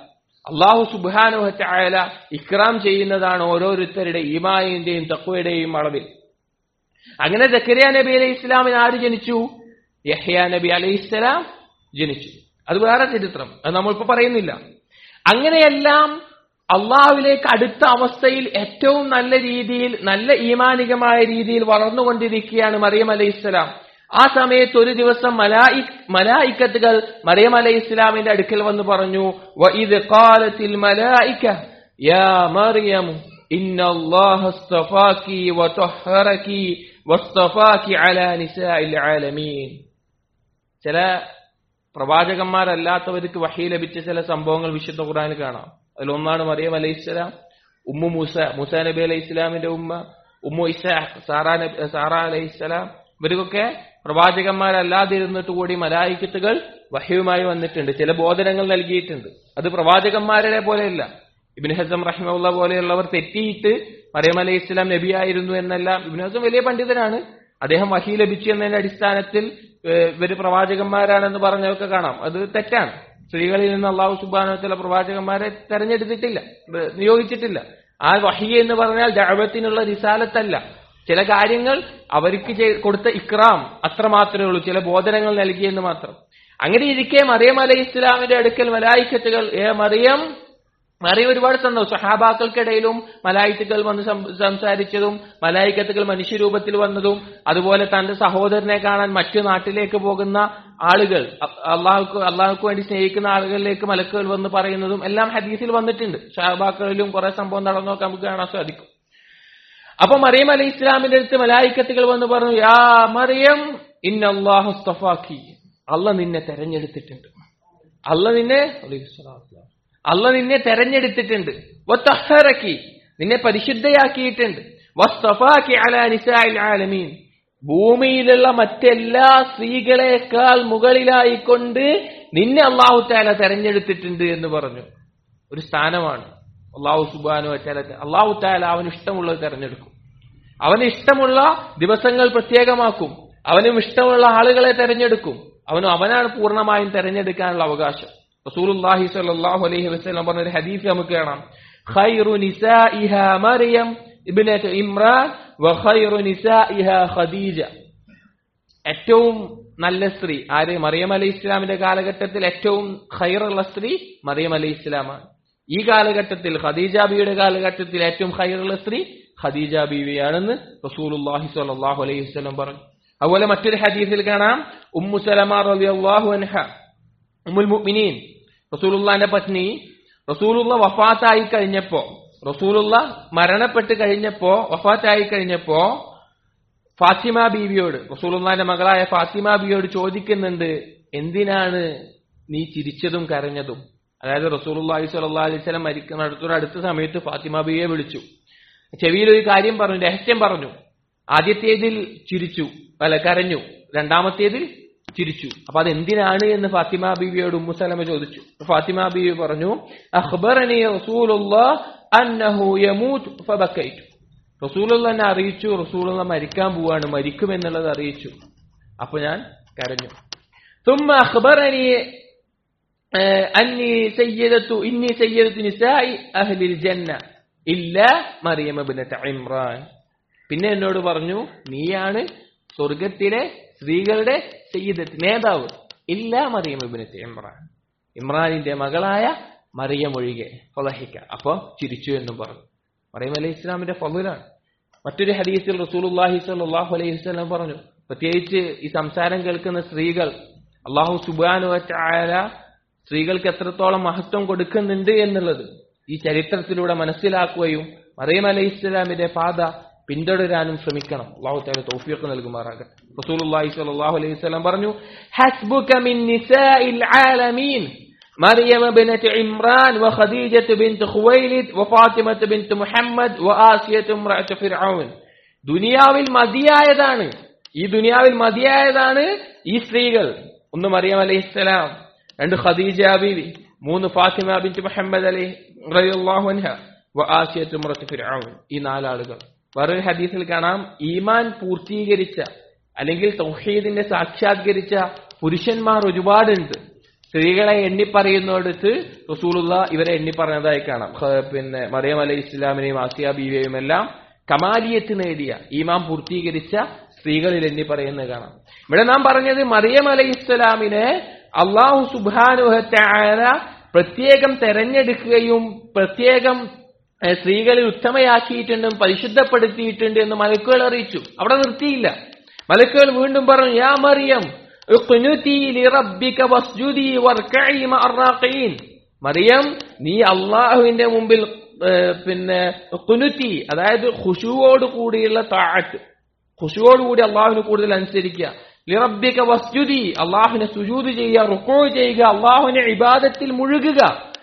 അള്ളാഹു സുബാനുഹറ്റായ ഇക്രാം ചെയ്യുന്നതാണ് ഓരോരുത്തരുടെ ഈമായിന്റെയും തക്വയുടെയും അളവിൽ അങ്ങനെ ജക്കരിയ നബി അലൈഹി ഇസ്ലാമിന് ആര് ജനിച്ചു യഹ്യ നബി അലൈഹി ഇസ്ലാം ജനിച്ചു അത് വേറെ ചരിത്രം അത് നമ്മളിപ്പോ പറയുന്നില്ല അങ്ങനെയെല്ലാം അള്ളാഹുവിലേക്ക് അടുത്ത അവസ്ഥയിൽ ഏറ്റവും നല്ല രീതിയിൽ നല്ല ഈമാനികമായ രീതിയിൽ വളർന്നുകൊണ്ടിരിക്കുകയാണ് മറിയം അലൈഹി ഇസ്ലാം ആ സമയത്ത് ഒരു ദിവസം മലായി മലായിക്കത്തുകൾ മറിയം അലൈഹി ഇസ്ലാമിന്റെ അടുക്കൽ വന്ന് പറഞ്ഞു ഇത് കാലത്തിൽ മലായിക്ക യാ മറിയം إن الله اصطفاك وطهرك واصطفاك على نساء العالمين ചില പ്രവാചകന്മാരല്ലാത്തവർക്ക് വഹി ലഭിച്ച ചില സംഭവങ്ങൾ വിശുദ്ധ ഖുറാനിൽ കാണാം അതിലൊന്നാണ് മറിയം അലൈഹി ഇസ്ലാം ഉമ്മു മൂസ മൂസ നബി അലൈഹി ഇസ്ലാമിന്റെ ഉമ്മ ഉമ്മു ഇസ സാറാ നബി സാറ അലൈഹി ഇസ്ലാം ഇവർക്കൊക്കെ പ്രവാചകന്മാരല്ലാതിരുന്നിട്ട് കൂടി മലായിക്കത്തുകൾ വഹ്യവുമായി വന്നിട്ടുണ്ട് ചില ബോധനങ്ങൾ നൽകിയിട്ടുണ്ട് അത് പ്രവാചകന്മാരുടെ പോലെയല്ല ഇബിൻ ഹസം റഹിമുള്ള പോലെയുള്ളവർ തെറ്റിയിട്ട് മറിയം അലൈഹി ഇസ്ലാം നബിയായിരുന്നു എന്നെല്ലാം ഇബിൻ ഹസം വലിയ പണ്ഡിതനാണ് അദ്ദേഹം വഹി ലഭിച്ചു എന്നതിന്റെ അടിസ്ഥാനത്തിൽ ഇവര് പ്രവാചകന്മാരാണെന്ന് പറഞ്ഞതൊക്കെ കാണാം അത് തെറ്റാണ് സ്ത്രീകളിൽ നിന്ന് അള്ളാഹു സുബാനത്തിലെ പ്രവാചകന്മാരെ തെരഞ്ഞെടുത്തിട്ടില്ല നിയോഗിച്ചിട്ടില്ല ആ വഹി എന്ന് പറഞ്ഞാൽ ദഅവത്തിനുള്ള റിസാലത്തല്ല ചില കാര്യങ്ങൾ അവർക്ക് കൊടുത്ത ഇക്രാം അത്ര മാത്രമേ ഉള്ളൂ ചില ബോധനങ്ങൾ നൽകിയെന്ന് മാത്രം അങ്ങനെ ഇരിക്കെ മറിയം അലൈഹി ഇസ്ലാമിന്റെ അടുക്കൽ മലായിക്കത്തുകൾ ഏ മറിയം മറിയം ഒരുപാട് സന്തോഷം സഹാബാക്കൾക്കിടയിലും മലായിത്തുകൾ വന്ന് സംസാരിച്ചതും മലായിക്കത്തുകൾ മനുഷ്യരൂപത്തിൽ വന്നതും അതുപോലെ തന്റെ സഹോദരനെ കാണാൻ മറ്റു നാട്ടിലേക്ക് പോകുന്ന ആളുകൾ അള്ളാഹുക്ക് അള്ളാഹുക്ക് വേണ്ടി സ്നേഹിക്കുന്ന ആളുകളിലേക്ക് മലക്കുകൾ വന്ന് പറയുന്നതും എല്ലാം ഹദീസിൽ വന്നിട്ടുണ്ട് ഷാബാക്കളിലും കുറെ സംഭവം നടന്നൊക്കെ നമുക്ക് കാണാൻ സാധിക്കും അപ്പൊ മറിയം അലി ഇസ്ലാമിന്റെ അടുത്ത് മലായിക്കത്തുകൾ വന്ന് പറഞ്ഞു യാ മറിയം ഇന്നല്ലാഹു സ്തഫാക്കി അല്ല നിന്നെ തെരഞ്ഞെടുത്തിട്ടുണ്ട് അല്ല നിന്നെ അല്ല നിന്നെ തെരഞ്ഞെടുത്തിട്ടുണ്ട് വത്തഹറക്കി നിന്നെ പരിശുദ്ധയാക്കിയിട്ടുണ്ട് വസ്തഫാക്കി അല നിസായിൽ ആലമീൻ ഭൂമിയിലുള്ള മറ്റെല്ലാ സ്ത്രീകളെക്കാൾ മുകളിലായിക്കൊണ്ട് നിന്നെ അള്ളാഹു താല തെരഞ്ഞെടുത്തിട്ടുണ്ട് എന്ന് പറഞ്ഞു ഒരു സ്ഥാനമാണ് അള്ളാഹു സുബാനു വച്ചാല അള്ളാഹു താല അവന് ഇഷ്ടമുള്ളത് തെരഞ്ഞെടുക്കും അവന് ഇഷ്ടമുള്ള ദിവസങ്ങൾ പ്രത്യേകമാക്കും അവനും ഇഷ്ടമുള്ള ആളുകളെ തെരഞ്ഞെടുക്കും അവനും അവനാണ് പൂർണ്ണമായും തെരഞ്ഞെടുക്കാനുള്ള അവകാശം റസൂലുള്ളാഹി സ്വല്ലല്ലാഹു അലൈഹി വസല്ലം പറഞ്ഞ ഒരു ഹദീസ് നമുക്ക് കാണാം ഖൈറു നിസാഇഹ മറിയം ഇബ്നത്ത് ഇമ്രാൻ വ ഖൈറു നിസാഇഹ ഖദീജ ഏറ്റവും നല്ല സ്ത്രീ ആര് മറിയം അലൈഹി ഇസ്ലാമിന്റെ കാലഘട്ടത്തിൽ ഏറ്റവും ഖൈറുള്ള സ്ത്രീ മറിയം അലൈഹി ഇസ്ലാമാണ് ഈ കാലഘട്ടത്തിൽ ഖദീജ ബിയുടെ കാലഘട്ടത്തിൽ ഏറ്റവും ഖൈറുള്ള സ്ത്രീ ഖദീജ ബീവിയാണെന്ന് റസൂലുള്ളാഹി സ്വല്ലല്ലാഹു അലൈഹി വസല്ലം പറഞ്ഞു അതുപോലെ മറ്റൊരു ഹദീസിൽ കാണാം ഉമ്മു സലമ റളിയല്ലാഹു അൻഹ ഉമ്മുൽ മുഅ്മിനീൻ റസൂലുള്ളാന്റെ പത്നി റസൂലുള്ള വഫാത്തായി കഴിഞ്ഞപ്പോ റസൂലുള്ള മരണപ്പെട്ട് കഴിഞ്ഞപ്പോ വഫാത്തായി കഴിഞ്ഞപ്പോ ഫാത്തിമ ബീവിയോട് റസൂലുള്ളാന്റെ മകളായ ഫാത്തിമ ബീവിയോട് ചോദിക്കുന്നുണ്ട് എന്തിനാണ് നീ ചിരിച്ചതും കരഞ്ഞതും അതായത് റസൂലുള്ളാഹി സ്വല്ലല്ലാഹു അലൈഹി വസല്ലം മരിക്കുന്ന അടുത്തൊരു അടുത്ത സമയത്ത് ഫാത്തിമ ബീവിയെ വിളിച്ചു ചെവിയിൽ ഒരു കാര്യം പറഞ്ഞു രഹസ്യം പറഞ്ഞു ആദ്യത്തേതിൽ ചിരിച്ചു അല്ല കരഞ്ഞു രണ്ടാമത്തേതിൽ ചിരിച്ചു അപ്പൊ അത് എന്തിനാണ് എന്ന് ഫാത്തിമ ബീവിയോട് ഉമ്മുസലമ ചോദിച്ചു ഫാത്തിമ ബീവി പറഞ്ഞു അഖ്ബറനി റസൂലുള്ളാഹ് അന്നഹു യമൂത് ഫബക്കൈതു റസൂലുള്ള എന്നെ അറിയിച്ചു റസൂലുള്ള മരിക്കാൻ പോവാണ് മരിക്കുമെന്നുള്ളത് അറിയിച്ചു അപ്പൊ ഞാൻ കരഞ്ഞു ثم أخبرني أني سيدة إني سيدة نساء أهل الجنة إلا مريم بنت عمران പിന്നെ എന്നോട് പറഞ്ഞു നീയാണ് സ്വർഗത്തിലെ സ്ത്രീകളുടെ സയ്യിദത്ത് നേതാവ് ഇല്ല മറിയം ഇബിനത്ത് ഇമ്രാൻ ഇമ്രാനിന്റെ മകളായ മറിയം ഒഴികെ ഫലഹിക്ക അപ്പൊ ചിരിച്ചു എന്നും പറഞ്ഞു മറിയം അലൈഹി ഇസ്ലാമിന്റെ ഫലുലാണ് മറ്റൊരു ഹദീസിൽ റസൂലുല്ലാഹി സ്വല്ലല്ലാഹു അലൈഹി വസല്ലം പറഞ്ഞു പ്രത്യേകിച്ച് ഈ സംസാരം കേൾക്കുന്ന സ്ത്രീകൾ അള്ളാഹു സുബാനു വച്ചായ സ്ത്രീകൾക്ക് എത്രത്തോളം മഹത്വം കൊടുക്കുന്നുണ്ട് എന്നുള്ളത് ഈ ചരിത്രത്തിലൂടെ മനസ്സിലാക്കുകയും മറിയം അലൈഹി ഇസ്ലാമിന്റെ പാത പിന്തുടരാനും ശ്രമിക്കണം അള്ളാഹു താല തൗഫീഖ് നൽകുമാറാകട്ടെ റസൂലുള്ളാഹി സ്വല്ലല്ലാഹു അലൈഹി വസല്ലം പറഞ്ഞു ഹസ്ബുക മിൻ നിസാഇൽ ആലമീൻ مريم بنت عمران وخديجة بنت خويلد وفاطمة بنت محمد وآسية امرأة فرعون ദുനിയാവിൽ മതിയായതാണ് ഈ ദുനിയാവിൽ മതിയായതാണ് ഈ സ്ത്രീകൾ ഒന്ന് മറിയം അലൈഹിസ്സലാം രണ്ട് ഖദീജ ബീവി മൂന്ന് ഫാത്തിമ ബിൻറ്റ് മുഹമ്മദ് അലൈഹി റളിയല്ലാഹു അൻഹ വആസിയത്ത് ഇംറത്ത് ഫിർഔൻ ഈ നാലാളുകൾ വേറൊരു ഹദീസിൽ കാണാം ഈമാൻ പൂർത്തീകരിച്ച അല്ലെങ്കിൽ തൗഹീദിനെ സാക്ഷാത്കരിച്ച പുരുഷന്മാർ ഒരുപാടുണ്ട് സ്ത്രീകളെ എണ്ണി പറയുന്നിടത്ത് റസൂലുള്ള ഇവരെ എണ്ണി പറഞ്ഞതായി കാണാം ഖ- പിന്നെ മറിയം അലൈഹി ഇസ്ലാമിനെയും ആസിയ ബീവിയെയും എല്ലാം കമാലിയത്ത് നേടിയ ഈമാം പൂർത്തീകരിച്ച സ്ത്രീകളിൽ എണ്ണി പറയുന്നത് കാണാം ഇവിടെ നാം പറഞ്ഞത് മറിയം അലൈഹി ഇസ്ലാമിനെ അള്ളാഹു സുബാനുഹത്തായ പ്രത്യേകം തെരഞ്ഞെടുക്കുകയും പ്രത്യേകം ഏഹ്, സ്ത്രീകളിൽ ഉത്തമയാക്കിയിട്ടുണ്ടും പരിശുദ്ധപ്പെടുത്തിയിട്ടുണ്ട് എന്ന് മലക്കുകൾ അറിയിച്ചു അവിടെ നിർത്തിയില്ല മലക്കുകൾ വീണ്ടും പറഞ്ഞു യാ മറിയം اقنتي لربك واسجدي واركعي مع الراقعين മറിയം നീ അള്ളാഹുവിന്റെ മുമ്പിൽ ഏഹ്, പിന്നെ കുനുത്തി അതായത് ഖുശുവോട് കൂടിയുള്ള താഴത്ത് ഖുശുവോട് കൂടി അള്ളാഹുവിന് കൂടുതൽ അനുസരിക്കുക ലിറബിക വസ്ജുദി അള്ളാഹുവിനെ സുജൂദ് ചെയ്യുക റുക്കോ ചെയ്യുക അള്ളാഹുവിനെ ഇബാദത്തിൽ മുഴുകുക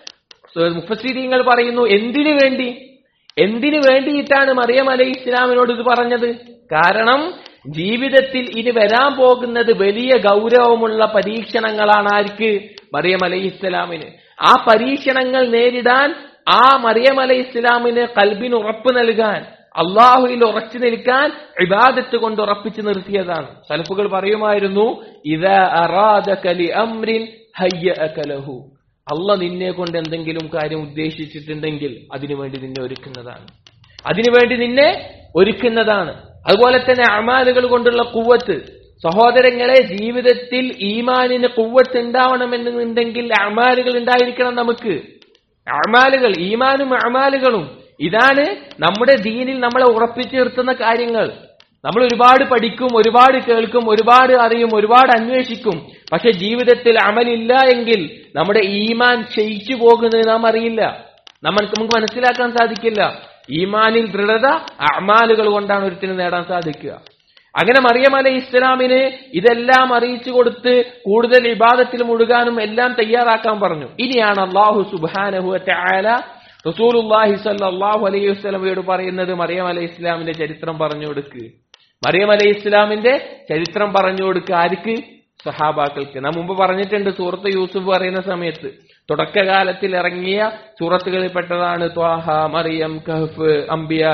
മുഫസീരിങ്ങൾ പറയുന്നു എന്തിനു വേണ്ടി എന്തിനു വേണ്ടിയിട്ടാണ് മറിയം അലൈഹി ഇസ്ലാമിനോട് ഇത് പറഞ്ഞത് കാരണം ജീവിതത്തിൽ ഇനി വരാൻ പോകുന്നത് വലിയ ഗൗരവമുള്ള പരീക്ഷണങ്ങളാണ് ആർക്ക് മറിയം അലൈഹി ഇസ്ലാമിന് ആ പരീക്ഷണങ്ങൾ നേരിടാൻ ആ മറിയം അലൈഹി ഇസ്ലാമിന് കൽബിന് ഉറപ്പ് നൽകാൻ അള്ളാഹുയിൽ ഉറച്ചു നിൽക്കാൻ ഇബാദത്ത് കൊണ്ട് ഉറപ്പിച്ചു നിർത്തിയതാണ് സലഫുകൾ പറയുമായിരുന്നു ഇത അറാദകലി അംരിൻ ഹയ്യഅകലഹു അല്ല നിന്നെ കൊണ്ട് എന്തെങ്കിലും കാര്യം ഉദ്ദേശിച്ചിട്ടുണ്ടെങ്കിൽ അതിനുവേണ്ടി നിന്നെ ഒരുക്കുന്നതാണ് അതിനുവേണ്ടി നിന്നെ ഒരുക്കുന്നതാണ് അതുപോലെ തന്നെ അമാലുകൾ കൊണ്ടുള്ള കുവ്വത്ത് സഹോദരങ്ങളെ ജീവിതത്തിൽ ഈമാനിന് കുവ്വത്ത് ഉണ്ടാവണമെന്നുണ്ടെങ്കിൽ അമാലുകൾ ഉണ്ടായിരിക്കണം നമുക്ക് അമാലുകൾ ഈമാനും അമാലുകളും ഇതാണ് നമ്മുടെ ദീനിൽ നമ്മളെ ഉറപ്പിച്ചു നിർത്തുന്ന കാര്യങ്ങൾ നമ്മൾ ഒരുപാട് പഠിക്കും ഒരുപാട് കേൾക്കും ഒരുപാട് അറിയും ഒരുപാട് അന്വേഷിക്കും പക്ഷെ ജീവിതത്തിൽ അമലില്ല എങ്കിൽ നമ്മുടെ ഈമാൻ ക്ഷയിച്ചു പോകുന്നത് നാം അറിയില്ല നമ്മൾക്ക് നമുക്ക് മനസ്സിലാക്കാൻ സാധിക്കില്ല ഈമാനിൽ ദൃഢത അമാലുകൾ കൊണ്ടാണ് ഒരുത്തിന് നേടാൻ സാധിക്കുക അങ്ങനെ മറിയം അലൈഹി ഇസ്ലാമിന് ഇതെല്ലാം അറിയിച്ചു കൊടുത്ത് കൂടുതൽ വിവാദത്തിൽ മുഴുകാനും എല്ലാം തയ്യാറാക്കാൻ പറഞ്ഞു ഇനിയാണ് അള്ളാഹു സുബാനഹു ആല റസൂലുല്ലാഹി സല്ലാഹു അലൈഹി വസ്ലമയോട് പറയുന്നത് മറിയം അലൈഹി ഇസ്ലാമിന്റെ ചരിത്രം പറഞ്ഞു കൊടുക്ക് മറിയം അലൈഹി ഇസ്ലാമിന്റെ ചരിത്രം പറഞ്ഞു കൊടുക്കുക ആർക്ക് സഹാബാക്കൾക്ക് നാം മുമ്പ് പറഞ്ഞിട്ടുണ്ട് സൂറത്ത് യൂസുഫ് പറയുന്ന സമയത്ത് തുടക്കകാലത്തിൽ ഇറങ്ങിയ സൂറത്തുകളിൽ പെട്ടതാണ് ത്വാഹ മറിയം കഹഫ് അംബിയ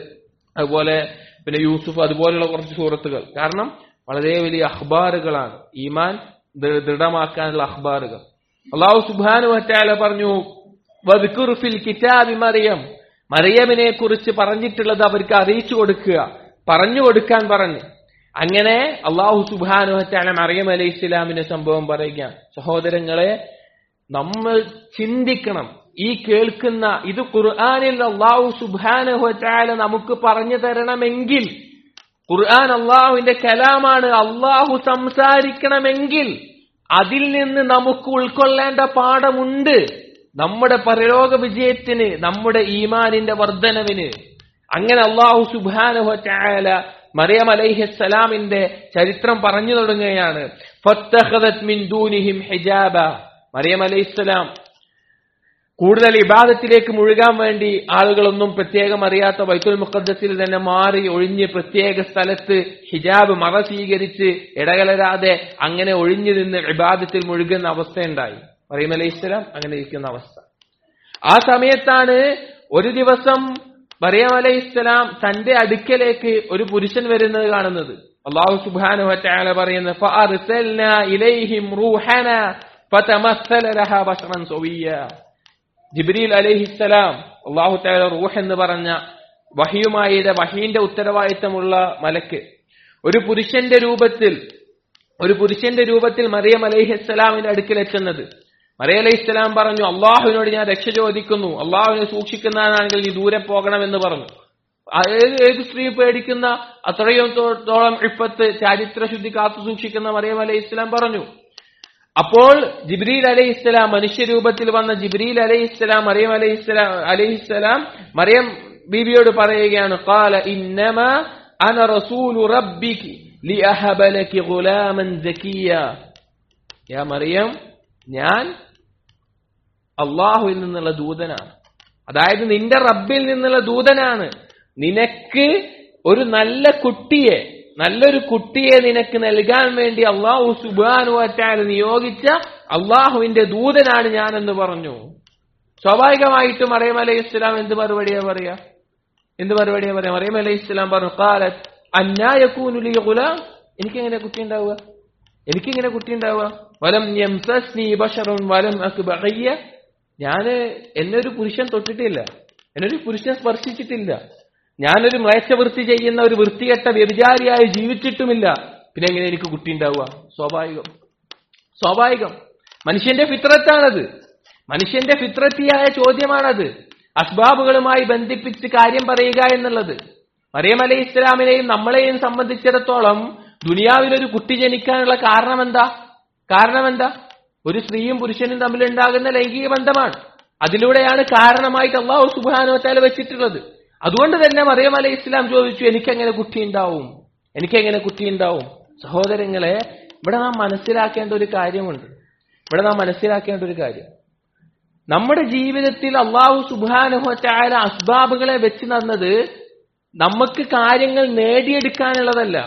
അതുപോലെ പിന്നെ യൂസുഫ് അതുപോലുള്ള കുറച്ച് സൂറത്തുകൾ കാരണം വളരെ വലിയ അഖ്ബാറുകളാണ് ഈമാൻ ദൃ- ദൃഢമാക്കാനുള്ള അഖ്ബാറുകൾ അള്ളാഹു സുബാനു വറ്റാല പറഞ്ഞു "വദ്കുർ ഫിൽ കിതാബി മറിയം മറിയമിനെ കുറിച്ച് പറഞ്ഞിട്ടുള്ളത് അവർക്ക് അറിയിച്ചു കൊടുക്കുക പറഞ്ഞു കൊടുക്കാൻ പറഞ്ഞു അങ്ങനെ അള്ളാഹു സുബാനു വറ്റാല മറിയം അലൈഹി ഇസ്ലാമിന്റെ സംഭവം പറയുക സഹോദരങ്ങളെ നമ്മൾ ചിന്തിക്കണം ഈ കേൾക്കുന്ന ഇത് ഖുർആാനിൽ അള്ളാഹു സുബാനഹുല നമുക്ക് പറഞ്ഞു തരണമെങ്കിൽ ഖുർആൻ അള്ളാഹുവിന്റെ കലാമാണ് അള്ളാഹു സംസാരിക്കണമെങ്കിൽ അതിൽ നിന്ന് നമുക്ക് ഉൾക്കൊള്ളേണ്ട പാഠമുണ്ട് നമ്മുടെ പരലോക വിജയത്തിന് നമ്മുടെ ഈമാനിന്റെ വർധനവിന് അങ്ങനെ അള്ളാഹു സുബാനഹുല മറിയം അലൈഹിസ്സലാമിന്റെ ചരിത്രം പറഞ്ഞു തുടങ്ങുകയാണ് ഫത്തഖദത് മിൻ ദൂനിഹിം ഹിജാബ മറിയം അലൈഹിസ്സലാം കൂടുതൽ ഇബാദത്തിലേക്ക് മുഴുകാൻ വേണ്ടി ആളുകളൊന്നും പ്രത്യേകം അറിയാത്ത ബൈത്തുൽ മുഖദ്ദസിൽ തന്നെ മാറി ഒഴിഞ്ഞ് പ്രത്യേക സ്ഥലത്ത് ഹിജാബ് മറ സ്വീകരിച്ച് ഇടകലരാതെ അങ്ങനെ ഒഴിഞ്ഞു നിന്ന് ഇബാദത്തിൽ മുഴുകുന്ന അവസ്ഥയുണ്ടായി മറിയം അലൈഹി ഇസ്ലാം അങ്ങനെ ഇരിക്കുന്ന അവസ്ഥ ആ സമയത്താണ് ഒരു ദിവസം മറിയം അലൈഹി ഇസ്ലാം തന്റെ അടുക്കലേക്ക് ഒരു പുരുഷൻ വരുന്നത് കാണുന്നത് അള്ളാഹു സുബാനു വറ്റാല പറയുന്നത് "ഫഅർസൽനാ ഇലൈഹിം റൂഹന ഫതമസ്സല ലഹാ ബശറൻ സവിയ്യ." ജിബ്രീൽ അലൈഹിസ്സലാം അള്ളാഹു താല റൂഹ് എന്ന് പറഞ്ഞ വഹിയുമായുടെ വഹീന്റെ ഉത്തരവാദിത്തമുള്ള മലക്ക് ഒരു പുരുഷന്റെ രൂപത്തിൽ ഒരു പുരുഷന്റെ രൂപത്തിൽ മറിയം അലൈഹിസ്സലാമിന്റെ അടുക്കൽ എത്തുന്നത് മറിയ അലൈഹിസ്സലാം പറഞ്ഞു അള്ളാഹുവിനോട് ഞാൻ രക്ഷ ചോദിക്കുന്നു അള്ളാഹുവിനെ സൂക്ഷിക്കുന്നതാണെങ്കിൽ നീ ദൂരെ പോകണമെന്ന് പറഞ്ഞു ആ ഏത് ഏത് സ്ത്രീ പേടിക്കുന്ന അത്രയും തോ- തോളം ഇപ്പത്ത് ചാരിത്രശുദ്ധി കാത്തു സൂക്ഷിക്കുന്ന മറിയം അലൈഹി ഇസ്ലാം പറഞ്ഞു അപ്പോൾ ജിബ്രീൽ അലൈഹി ഇസ്ലാം മനുഷ്യരൂപത്തിൽ വന്ന ജിബ്രീൽ അലൈഹി ഇസ്ലാം മറിയം അലൈഹി ഇസ്ലാം അലൈഹി ഇസ്ലാം മറിയം ബീബിയോട് പറയുകയാണ് قال انما انا رسول ربك لاهب لك غلاما زكيا യാ മറിയം ഞാൻ അള്ളാഹുവിൽ നിന്നുള്ള ദൂതനാണ് അതായത് നിന്റെ റബ്ബിൽ നിന്നുള്ള ദൂതനാണ് നിനക്ക് ഒരു നല്ല കുട്ടിയെ നല്ലൊരു കുട്ടിയെ നിനക്ക് നൽകാൻ വേണ്ടി അള്ളാഹു സുബാനുവറ്റാൽ നിയോഗിച്ച അള്ളാഹുവിന്റെ ദൂതനാണ് ഞാനെന്ന് പറഞ്ഞു സ്വാഭാവികമായിട്ടും മറിയം അലൈഹി ഇസ്ലാം എന്ത് മറുപടിയാ പറയാ എന്ത് മറുപടിയാ പറയാ മറിയം അലൈഹി ഇസ്ലാം പറഞ്ഞു കാലത്ത് അന്യായക്കൂനുലിയ ഗുലാം എനിക്കെങ്ങനെ കുട്ടി ഉണ്ടാവുക എനിക്കിങ്ങനെ കുട്ടി ഉണ്ടാവുക വലം യംസസ്നി ബഷറുൻ വലം അക്ക് ബഹയ്യ ഞാന് എന്നെ ഒരു പുരുഷൻ തൊട്ടിട്ടില്ല എന്നൊരു പുരുഷൻ സ്പർശിച്ചിട്ടില്ല ഞാനൊരു മ്ലേച്ഛവൃത്തി ചെയ്യുന്ന ഒരു വൃത്തികെട്ട വ്യഭിചാരിയായി ജീവിച്ചിട്ടുമില്ല പിന്നെ എങ്ങനെ എനിക്ക് കുട്ടി ഉണ്ടാവുക സ്വാഭാവികം സ്വാഭാവികം മനുഷ്യന്റെ ഫിത്രത്താണത് മനുഷ്യന്റെ ഫിത്രത്തിയായ ചോദ്യമാണത് അസ്ബാബുകളുമായി ബന്ധിപ്പിച്ച് കാര്യം പറയുക എന്നുള്ളത് മറിയം അലൈഹി ഇസ്ലാമിനെയും നമ്മളെയും സംബന്ധിച്ചിടത്തോളം ദുനിയാവിൽ ഒരു കുട്ടി ജനിക്കാനുള്ള കാരണം എന്താ കാരണം എന്താ ഒരു സ്ത്രീയും പുരുഷനും തമ്മിലുണ്ടാകുന്ന ലൈംഗിക ബന്ധമാണ് അതിലൂടെയാണ് കാരണമായിട്ട് അള്ളാഹു സുബാനോത്താല വെച്ചിട്ടുള്ളത് അതുകൊണ്ട് തന്നെ മറിയം അലൈഹി ഇസ്ലാം ചോദിച്ചു എനിക്കെങ്ങനെ കുട്ടി ഉണ്ടാവും എനിക്കെങ്ങനെ കുട്ടി ഉണ്ടാവും സഹോദരങ്ങളെ ഇവിടെ നാം മനസ്സിലാക്കേണ്ട ഒരു കാര്യമുണ്ട് ഇവിടെ നാം മനസ്സിലാക്കേണ്ട ഒരു കാര്യം നമ്മുടെ ജീവിതത്തിൽ അള്ളാഹു സുബാനുഹറ്റായ അസ്ബാബുകളെ വെച്ച് തന്നത് നമുക്ക് കാര്യങ്ങൾ നേടിയെടുക്കാനുള്ളതല്ല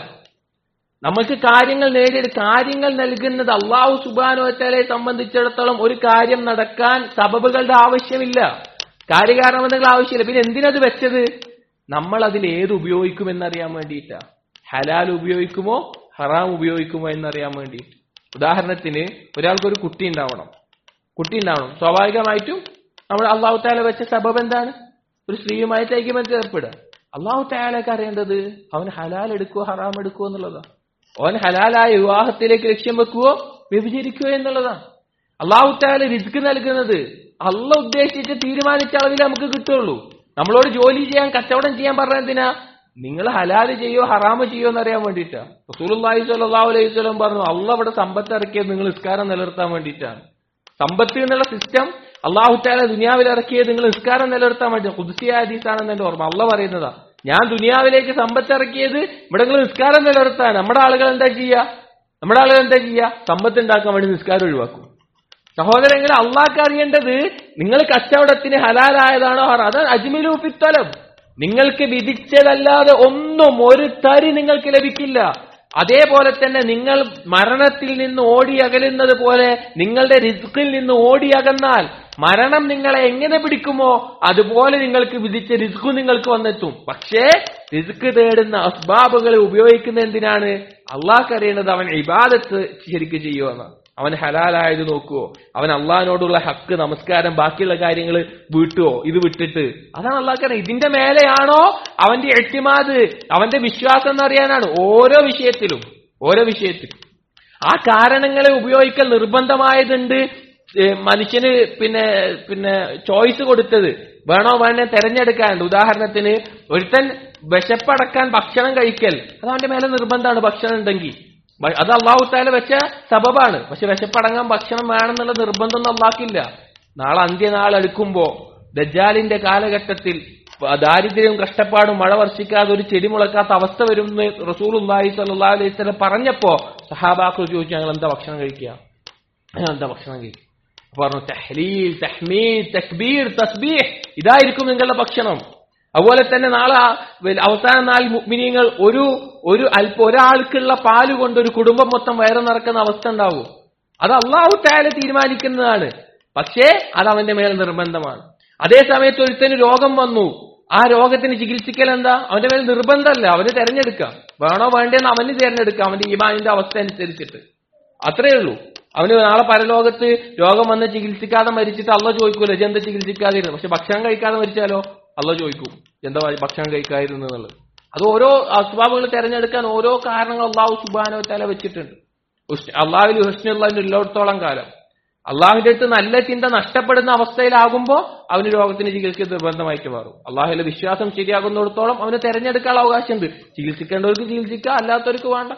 നമുക്ക് കാര്യങ്ങൾ നേടിയെടു കാര്യങ്ങൾ നൽകുന്നത് അള്ളാഹു സുബാനുവറ്റാലെ സംബന്ധിച്ചിടത്തോളം ഒരു കാര്യം നടക്കാൻ സബബുകളുടെ ആവശ്യമില്ല കാര്യകാരണങ്ങൾ ആവശ്യമില്ല പിന്നെ എന്തിനത് വെച്ചത് നമ്മൾ അതിൽ ഏത് ഉപയോഗിക്കുമെന്നറിയാൻ വേണ്ടിയിട്ടാ ഹലാൽ ഉപയോഗിക്കുമോ ഹറാം ഉപയോഗിക്കുമോ എന്നറിയാൻ വേണ്ടിയിട്ട് ഉദാഹരണത്തിന് ഒരാൾക്കൊരു കുട്ടി ഉണ്ടാവണം കുട്ടി ഉണ്ടാവണം സ്വാഭാവികമായിട്ടും നമ്മൾ അള്ളാഹു താല വെച്ച സബബ് എന്താണ് ഒരു സ്ത്രീയുമായിട്ട് ഐക്യമത്തിൽ ഏർപ്പെടുക അള്ളാഹു താലൊക്കെ അറിയേണ്ടത് അവൻ ഹലാൽ എടുക്കുവോ ഹറാം എടുക്കുവോ എന്നുള്ളതാണ് അവൻ ഹലാലായ വിവാഹത്തിലേക്ക് ലക്ഷ്യം വെക്കുവോ വ്യഭിചരിക്കുവോ എന്നുള്ളതാണ് അള്ളാഹു താല റിസ്ക് നൽകുന്നത് അള്ള ഉദ്ദേശിച്ച് തീരുമാനിച്ച അളവിൽ നമുക്ക് കിട്ടുള്ളൂ നമ്മളോട് ജോലി ചെയ്യാൻ കച്ചവടം ചെയ്യാൻ പറഞ്ഞ എന്തിനാ നിങ്ങൾ ഹലാല് ചെയ്യോ ഹറാമ് ചെയ്യോ എന്നറിയാൻ വേണ്ടിയിട്ടാ റസൂലുള്ളാഹി സ്വല്ലല്ലാഹു അലൈഹി വസല്ലം പറഞ്ഞു അള്ള ഇവിടെ സമ്പത്ത് ഇറക്കിയത് നിങ്ങൾ നിസ്കാരം നിലനിർത്താൻ വേണ്ടിയിട്ടാണ് സമ്പത്ത് എന്നുള്ള സിസ്റ്റം അള്ളാഹു താല ദുനിയാവിൽ ഇറക്കിയത് നിങ്ങൾ നിസ്കാരം നിലനിർത്താൻ വേണ്ടി കുതിസിയ ഹദീസാണെന്ന് എന്റെ ഓർമ്മ അള്ള പറയുന്നതാ ഞാൻ ദുനിയാവിലേക്ക് സമ്പത്ത് ഇറക്കിയത് ഇവിടെ നിങ്ങൾ നിസ്കാരം നിലനിർത്താൻ നമ്മുടെ ആളുകൾ എന്താ ചെയ്യുക നമ്മുടെ ആളുകൾ എന്താ ചെയ്യുക സമ്പത്ത് ഉണ്ടാക്കാൻ വേണ്ടി നിസ്കാരം ഒഴിവാക്കും സഹോദരങ്ങൾ അള്ളാഹ്ക്ക് അറിയേണ്ടത് നിങ്ങൾ കച്ചവടത്തിന് ഹലാലായതാണോ ഹറാം അത് അജ്മിലു ഫിത്തലം നിങ്ങൾക്ക് വിധിച്ചതല്ലാതെ ഒന്നും ഒരു തരി നിങ്ങൾക്ക് ലഭിക്കില്ല അതേപോലെ തന്നെ നിങ്ങൾ മരണത്തിൽ നിന്ന് ഓടി അകലുന്നത് പോലെ നിങ്ങളുടെ റിസ്കിൽ നിന്ന് ഓടി അകന്നാൽ മരണം നിങ്ങളെ എങ്ങനെ പിടിക്കുമോ അതുപോലെ നിങ്ങൾക്ക് വിധിച്ച റിസ്ക് നിങ്ങൾക്ക് വന്നെത്തും പക്ഷേ റിസ്ക് തേടുന്ന അസ്ബാബുകൾ ഉപയോഗിക്കുന്ന എന്തിനാണ് അള്ളാഹ്ക്ക് അറിയേണ്ടത് അവൻ ഇബാദത്ത് ശരിക്ക് ചെയ്യുമെന്ന് അവൻ ഹലാലായത് നോക്കുവോ അവൻ അള്ളഹാനോടുള്ള ഹക്ക് നമസ്കാരം ബാക്കിയുള്ള കാര്യങ്ങൾ വീട്ടുവോ ഇത് വിട്ടിട്ട് അതാണ് അള്ളാഹ് ഇതിന്റെ മേലെയാണോ അവന്റെ എട്ടിമാത് അവന്റെ വിശ്വാസം എന്നറിയാനാണ് ഓരോ വിഷയത്തിലും ഓരോ വിഷയത്തിലും ആ കാരണങ്ങളെ ഉപയോഗിക്കൽ നിർബന്ധമായതുണ്ട് ഏ, മനുഷ്യന് പിന്നെ പിന്നെ ചോയ്സ് കൊടുത്തത് വേണോ വേണേ തെരഞ്ഞെടുക്കാനുണ്ട് ഉദാഹരണത്തിന് ഒരുത്തൻ വിശപ്പടക്കാൻ ഭക്ഷണം കഴിക്കൽ അത് അവന്റെ മേലെ നിർബന്ധമാണ് ഭക്ഷണം ഉണ്ടെങ്കിൽ ബ- അത് അള്ളാഹു താല വെച്ച സബബാണ് പക്ഷെ വിശപ്പടങ്ങാൻ ഭക്ഷണം വേണമെന്നുള്ള നിർബന്ധമൊന്നും അള്ളാഹ്ക്കില്ല നാളെ അന്ത്യനാൾ അടുക്കുമ്പോ ദജ്ജാലിന്റെ കാലഘട്ടത്തിൽ പ- ദാരിദ്ര്യവും കഷ്ടപ്പാടും മഴ വർഷിക്കാതെ ഒരു ചെടി മുളക്കാത്ത അവസ്ഥ വരും എന്ന് റസൂൽ അള്ളാഹി സല്ലാ അലൈഹി സ്വലം പറഞ്ഞപ്പോ സഹാബാക്കൾ ചോദിച്ചു ഞങ്ങൾ എന്താ ഭക്ഷണം കഴിക്കുക ഞങ്ങൾ എന്താ ഭക്ഷണം കഴിക്കുക അപ്പൊ പറഞ്ഞു തഹ്ലീൽ തഹ്മീദ് തക്ബീർ തസ്ബീഹ് ഇതായിരിക്കും നിങ്ങളുടെ ഭക്ഷണം അതുപോലെ തന്നെ നാളെ ആ വൽ- അവസാന നാല് മുഗ്മിനീങ്ങൾ ഒരു ഒരു അല്പ ഒരാൾക്കുള്ള പാല് കൊണ്ട് ഒരു കുടുംബം മൊത്തം വയറ് നിറക്കുന്ന അവസ്ഥ ഉണ്ടാവും അത് അള്ളാഹു താല തീരുമാനിക്കുന്നതാണ് പക്ഷേ അത് അവന്റെ മേൽ നിർബന്ധമാണ് അതേ സമയത്ത് ഒരുത്തന് രോഗം വന്നു ആ രോഗത്തിന് ചികിത്സിക്കൽ എന്താ അവന്റെ മേൽ നിർബന്ധമല്ല അവന് തെരഞ്ഞെടുക്കാം വേണോ വേണ്ടേന്ന് അവന് തെരഞ്ഞെടുക്കാം അവന്റെ ഈമാനിന്റെ അവസ്ഥ അനുസരിച്ചിട്ട് അത്രേ ഉള്ളൂ അവന് നാളെ പരലോകത്ത് രോഗം വന്ന് ചികിത്സിക്കാതെ മരിച്ചിട്ട് അള്ള ചോദിക്കൂല ഇതെന്താ ചികിത്സിക്കാതിരുന്നു പക്ഷെ ഭക്ഷണം കഴിക്കാതെ മരിച്ചാലോ അള്ള ചോദിക്കും എന്താ ഭക്ഷണം കഴിക്കാതിരുന്നു എന്നുള്ളത് അത് ഓരോ അസ്വാബുകൾ തെരഞ്ഞെടുക്കാൻ ഓരോ കാരണങ്ങൾ അള്ളാഹു സുബാനോ തല വെച്ചിട്ടുണ്ട് ഹുസ്ന- അള്ളാഹുവിൽ ഹുസ്നുള്ളതിന്റെ ഉള്ളിടത്തോളം കാലം അള്ളാഹുവിന്റെ അടുത്ത് നല്ല ചിന്ത നഷ്ടപ്പെടുന്ന അവസ്ഥയിലാകുമ്പോൾ അവന് രോഗത്തിന് ചികിത്സ നിർബന്ധമായിട്ട് മാറും അള്ളാഹുവിലെ വിശ്വാസം ശരിയാകുന്നിടത്തോളം അവന് തെരഞ്ഞെടുക്കാനുള്ള അവകാശമുണ്ട് ചികിത്സിക്കേണ്ടവർക്ക് ചികിത്സിക്കാം അല്ലാത്തവർക്ക് വേണ്ട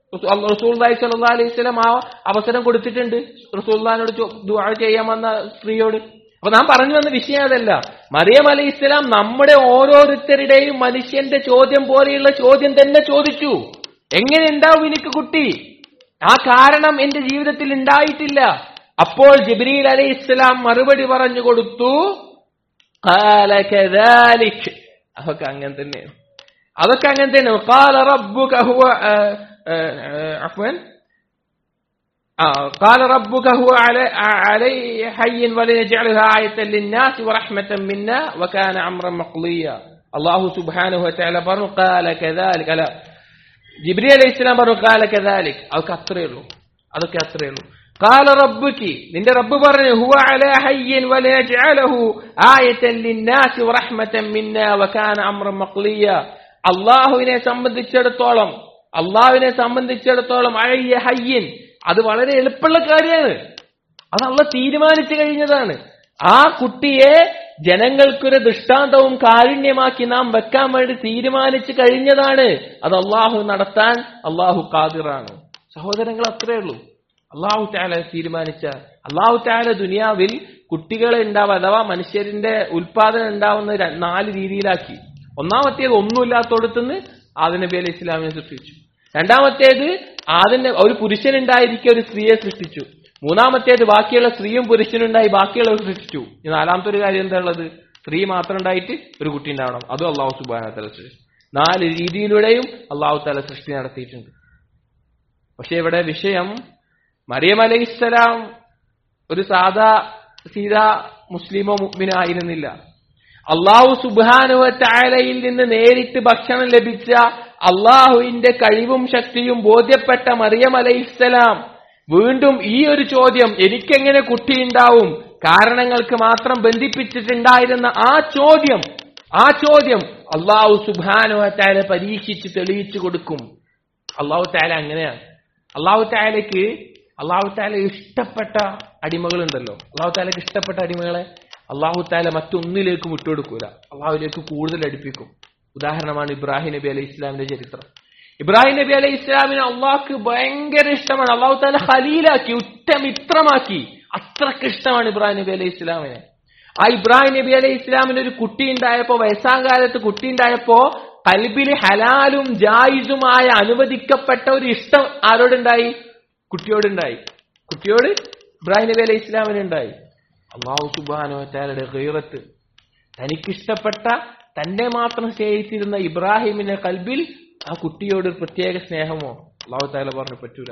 റസൂൽ സല്ലാ അലൈഹി സ്വലം ആ അവസരം കൊടുത്തിട്ടുണ്ട് റസൂൽദാനോട് ദുആ ചെയ്യാൻ വന്ന സ്ത്രീയോട് അപ്പൊ നാം പറഞ്ഞു വന്ന വിഷയം അതല്ല മറിയം അലൈഹി ഇസ്ലാം നമ്മുടെ ഓരോരുത്തരുടെയും മനുഷ്യന്റെ ചോദ്യം പോലെയുള്ള ചോദ്യം തന്നെ ചോദിച്ചു എങ്ങനെ ഉണ്ടാവും എനിക്ക് കുട്ടി ആ കാരണം എന്റെ ജീവിതത്തിൽ ഉണ്ടായിട്ടില്ല അപ്പോൾ ജിബ്രീൽ അലൈഹി ഇസ്ലാം മറുപടി പറഞ്ഞു കൊടുത്തു "ഖാല കദാലിക്." അതൊക്കെ അങ്ങനെ തന്നെയാണ് അതൊക്കെ അങ്ങനെ തന്നെയാണ് ഖാല റബ്ബുക ഹുവ ആ, ആ, ആ, അഫ്വൻ آه قال ربك هو علي, علي حي ولنجعلها آية للناس ورحمة منا وكان أمرا مقضيا الله سبحانه وتعالى പറഞ്ഞു قال كذلك അല്ല ജിബ്രി അലൈഹി ഇസ്ലാം പറഞ്ഞു قال كذلك അത് അത്രയേ ഉള്ളൂ അതൊക്കെ അത്രയേ ഉള്ളൂ قال ربك നിന്റെ റബ്ബ് പറഞ്ഞു هو على حي وليجعله آية للناس ورحمة منا وكان أمرا مقليا അള്ളാഹുവിനെ സംബന്ധിച്ചിടത്തോളം അള്ളാഹുവിനെ സംബന്ധിച്ചിടത്തോളം അഴയ്യ ഹയ്യൻ അത് വളരെ എളുപ്പമുള്ള കാര്യമാണ് അത് അള്ള തീരുമാനിച്ചു കഴിഞ്ഞതാണ് ആ കുട്ടിയെ ജനങ്ങൾക്കൊരു ദൃഷ്ടാന്തവും കാരുണ്യമാക്കി നാം വെക്കാൻ വേണ്ടി തീരുമാനിച്ചു കഴിഞ്ഞതാണ് അത് അള്ളാഹു നടത്താൻ അള്ളാഹു കാതിറാണ് സഹോദരങ്ങൾ അത്രേ ഉള്ളൂ അള്ളാഹു താല തീരുമാനിച്ച അള്ളാഹു താല ദുനിയാവിൽ കുട്ടികളെ ഉണ്ടാവുക അഥവാ മനുഷ്യരിന്റെ ഉൽപാദനം ഉണ്ടാവുന്ന ര- നാല് രീതിയിലാക്കി ഒന്നാമത്തേത് ഒന്നുമില്ലാത്തോടത്തുനിന്ന് ആദം നബി അലൈഹി ഇസ്ലാമിനെ സൃഷ്ടിച്ചു രണ്ടാമത്തേത് ആദിന്റെ ഒരു പുരുഷനുണ്ടായിരിക്കെ ഒരു സ്ത്രീയെ സൃഷ്ടിച്ചു മൂന്നാമത്തേത് ബാക്കിയുള്ള സ്ത്രീയും പുരുഷനുണ്ടായി ബാക്കിയുള്ളവർ സൃഷ്ടിച്ചു ഈ നാലാമത്തെ ഒരു കാര്യം എന്താ ഉള്ളത് സ്ത്രീ മാത്രം ഉണ്ടായിട്ട് ഒരു കുട്ടി ഉണ്ടാവണം അതും അള്ളാഹു സുബാന തല സൃഷ്ടിച്ചു നാല് രീതിയിലൂടെയും അള്ളാഹു തല സൃഷ്ടി നടത്തിയിട്ടുണ്ട് പക്ഷെ ഇവിടെ വിഷയം മറിയം അലൈഹിസ്സലാം ഒരു സാധാ സീതാ മുസ്ലിമോ മുഗ്മിനോ ആയിരുന്നില്ല അള്ളാഹു സുബാനുവ ചായലയിൽ നിന്ന് നേരിട്ട് ഭക്ഷണം ലഭിച്ച അള്ളാഹുവിന്റെ കഴിവും ശക്തിയും ബോധ്യപ്പെട്ട മറിയം അലൈഹിസ്സലാം വീണ്ടും ഈ ഒരു ചോദ്യം എനിക്കെങ്ങനെ കുട്ടിയുണ്ടാവും കാരണങ്ങൾക്ക് മാത്രം ബന്ധിപ്പിച്ചിട്ടുണ്ടായിരുന്ന ആ ചോദ്യം ആ ചോദ്യം അള്ളാഹു സുബാനുവ ചായ പരീക്ഷിച്ച് തെളിയിച്ചു കൊടുക്കും അള്ളാഹു താല അങ്ങനെയാണ് അള്ളാഹു താലയ്ക്ക് അള്ളാഹു താല ഇഷ്ടപ്പെട്ട അടിമകളുണ്ടല്ലോ അള്ളാഹു താലയ്ക്ക് ഇഷ്ടപ്പെട്ട അടിമകളെ അള്ളാഹു താല മറ്റൊന്നിലേക്കും വിട്ടുകൊടുക്കൂല അള്ളാഹുലേക്ക് കൂടുതൽ അടുപ്പിക്കും ഉദാഹരണമാണ് ഇബ്രാഹിം നബി അലൈഹി ഇസ്ലാമിന്റെ ചരിത്രം ഇബ്രാഹിം നബി അലൈഹി ഇസ്ലാമിനെ അള്ളാഹ്ക്ക് ഭയങ്കര ഇഷ്ടമാണ് അള്ളാഹു താല ഖലീലാക്കി ഉറ്റ മിത്രമാക്കി അത്രക്ക് ഇഷ്ടമാണ് ഇബ്രാഹിം നബി അലൈഹി ഇസ്ലാമിനെ ആ ഇബ്രാഹിം നബി അലൈഹി ഇസ്ലാമിന് ഒരു കുട്ടി ഉണ്ടായപ്പോ വയസ്സാം കാലത്ത് കുട്ടി ഉണ്ടായപ്പോ കൽബിൽ ഹലാലും ജായിസുമായ അനുവദിക്കപ്പെട്ട ഒരു ഇഷ്ടം ആരോടുണ്ടായി കുട്ടിയോടുണ്ടായി കുട്ടിയോട് ഇബ്രാഹിം നബി അലൈഹി ഇസ്ലാമിനുണ്ടായി അള്ളാഹു സുബാനുവറ്റാരുടെ ഗൈറത്ത് തനിക്കിഷ്ടപ്പെട്ട തന്നെ മാത്രം സ്നേഹിച്ചിരുന്ന ഇബ്രാഹിമിന്റെ കൽബിൽ ആ കുട്ടിയോട് ഒരു പ്രത്യേക സ്നേഹമോ അള്ളാഹു താല പറഞ്ഞു പറ്റൂല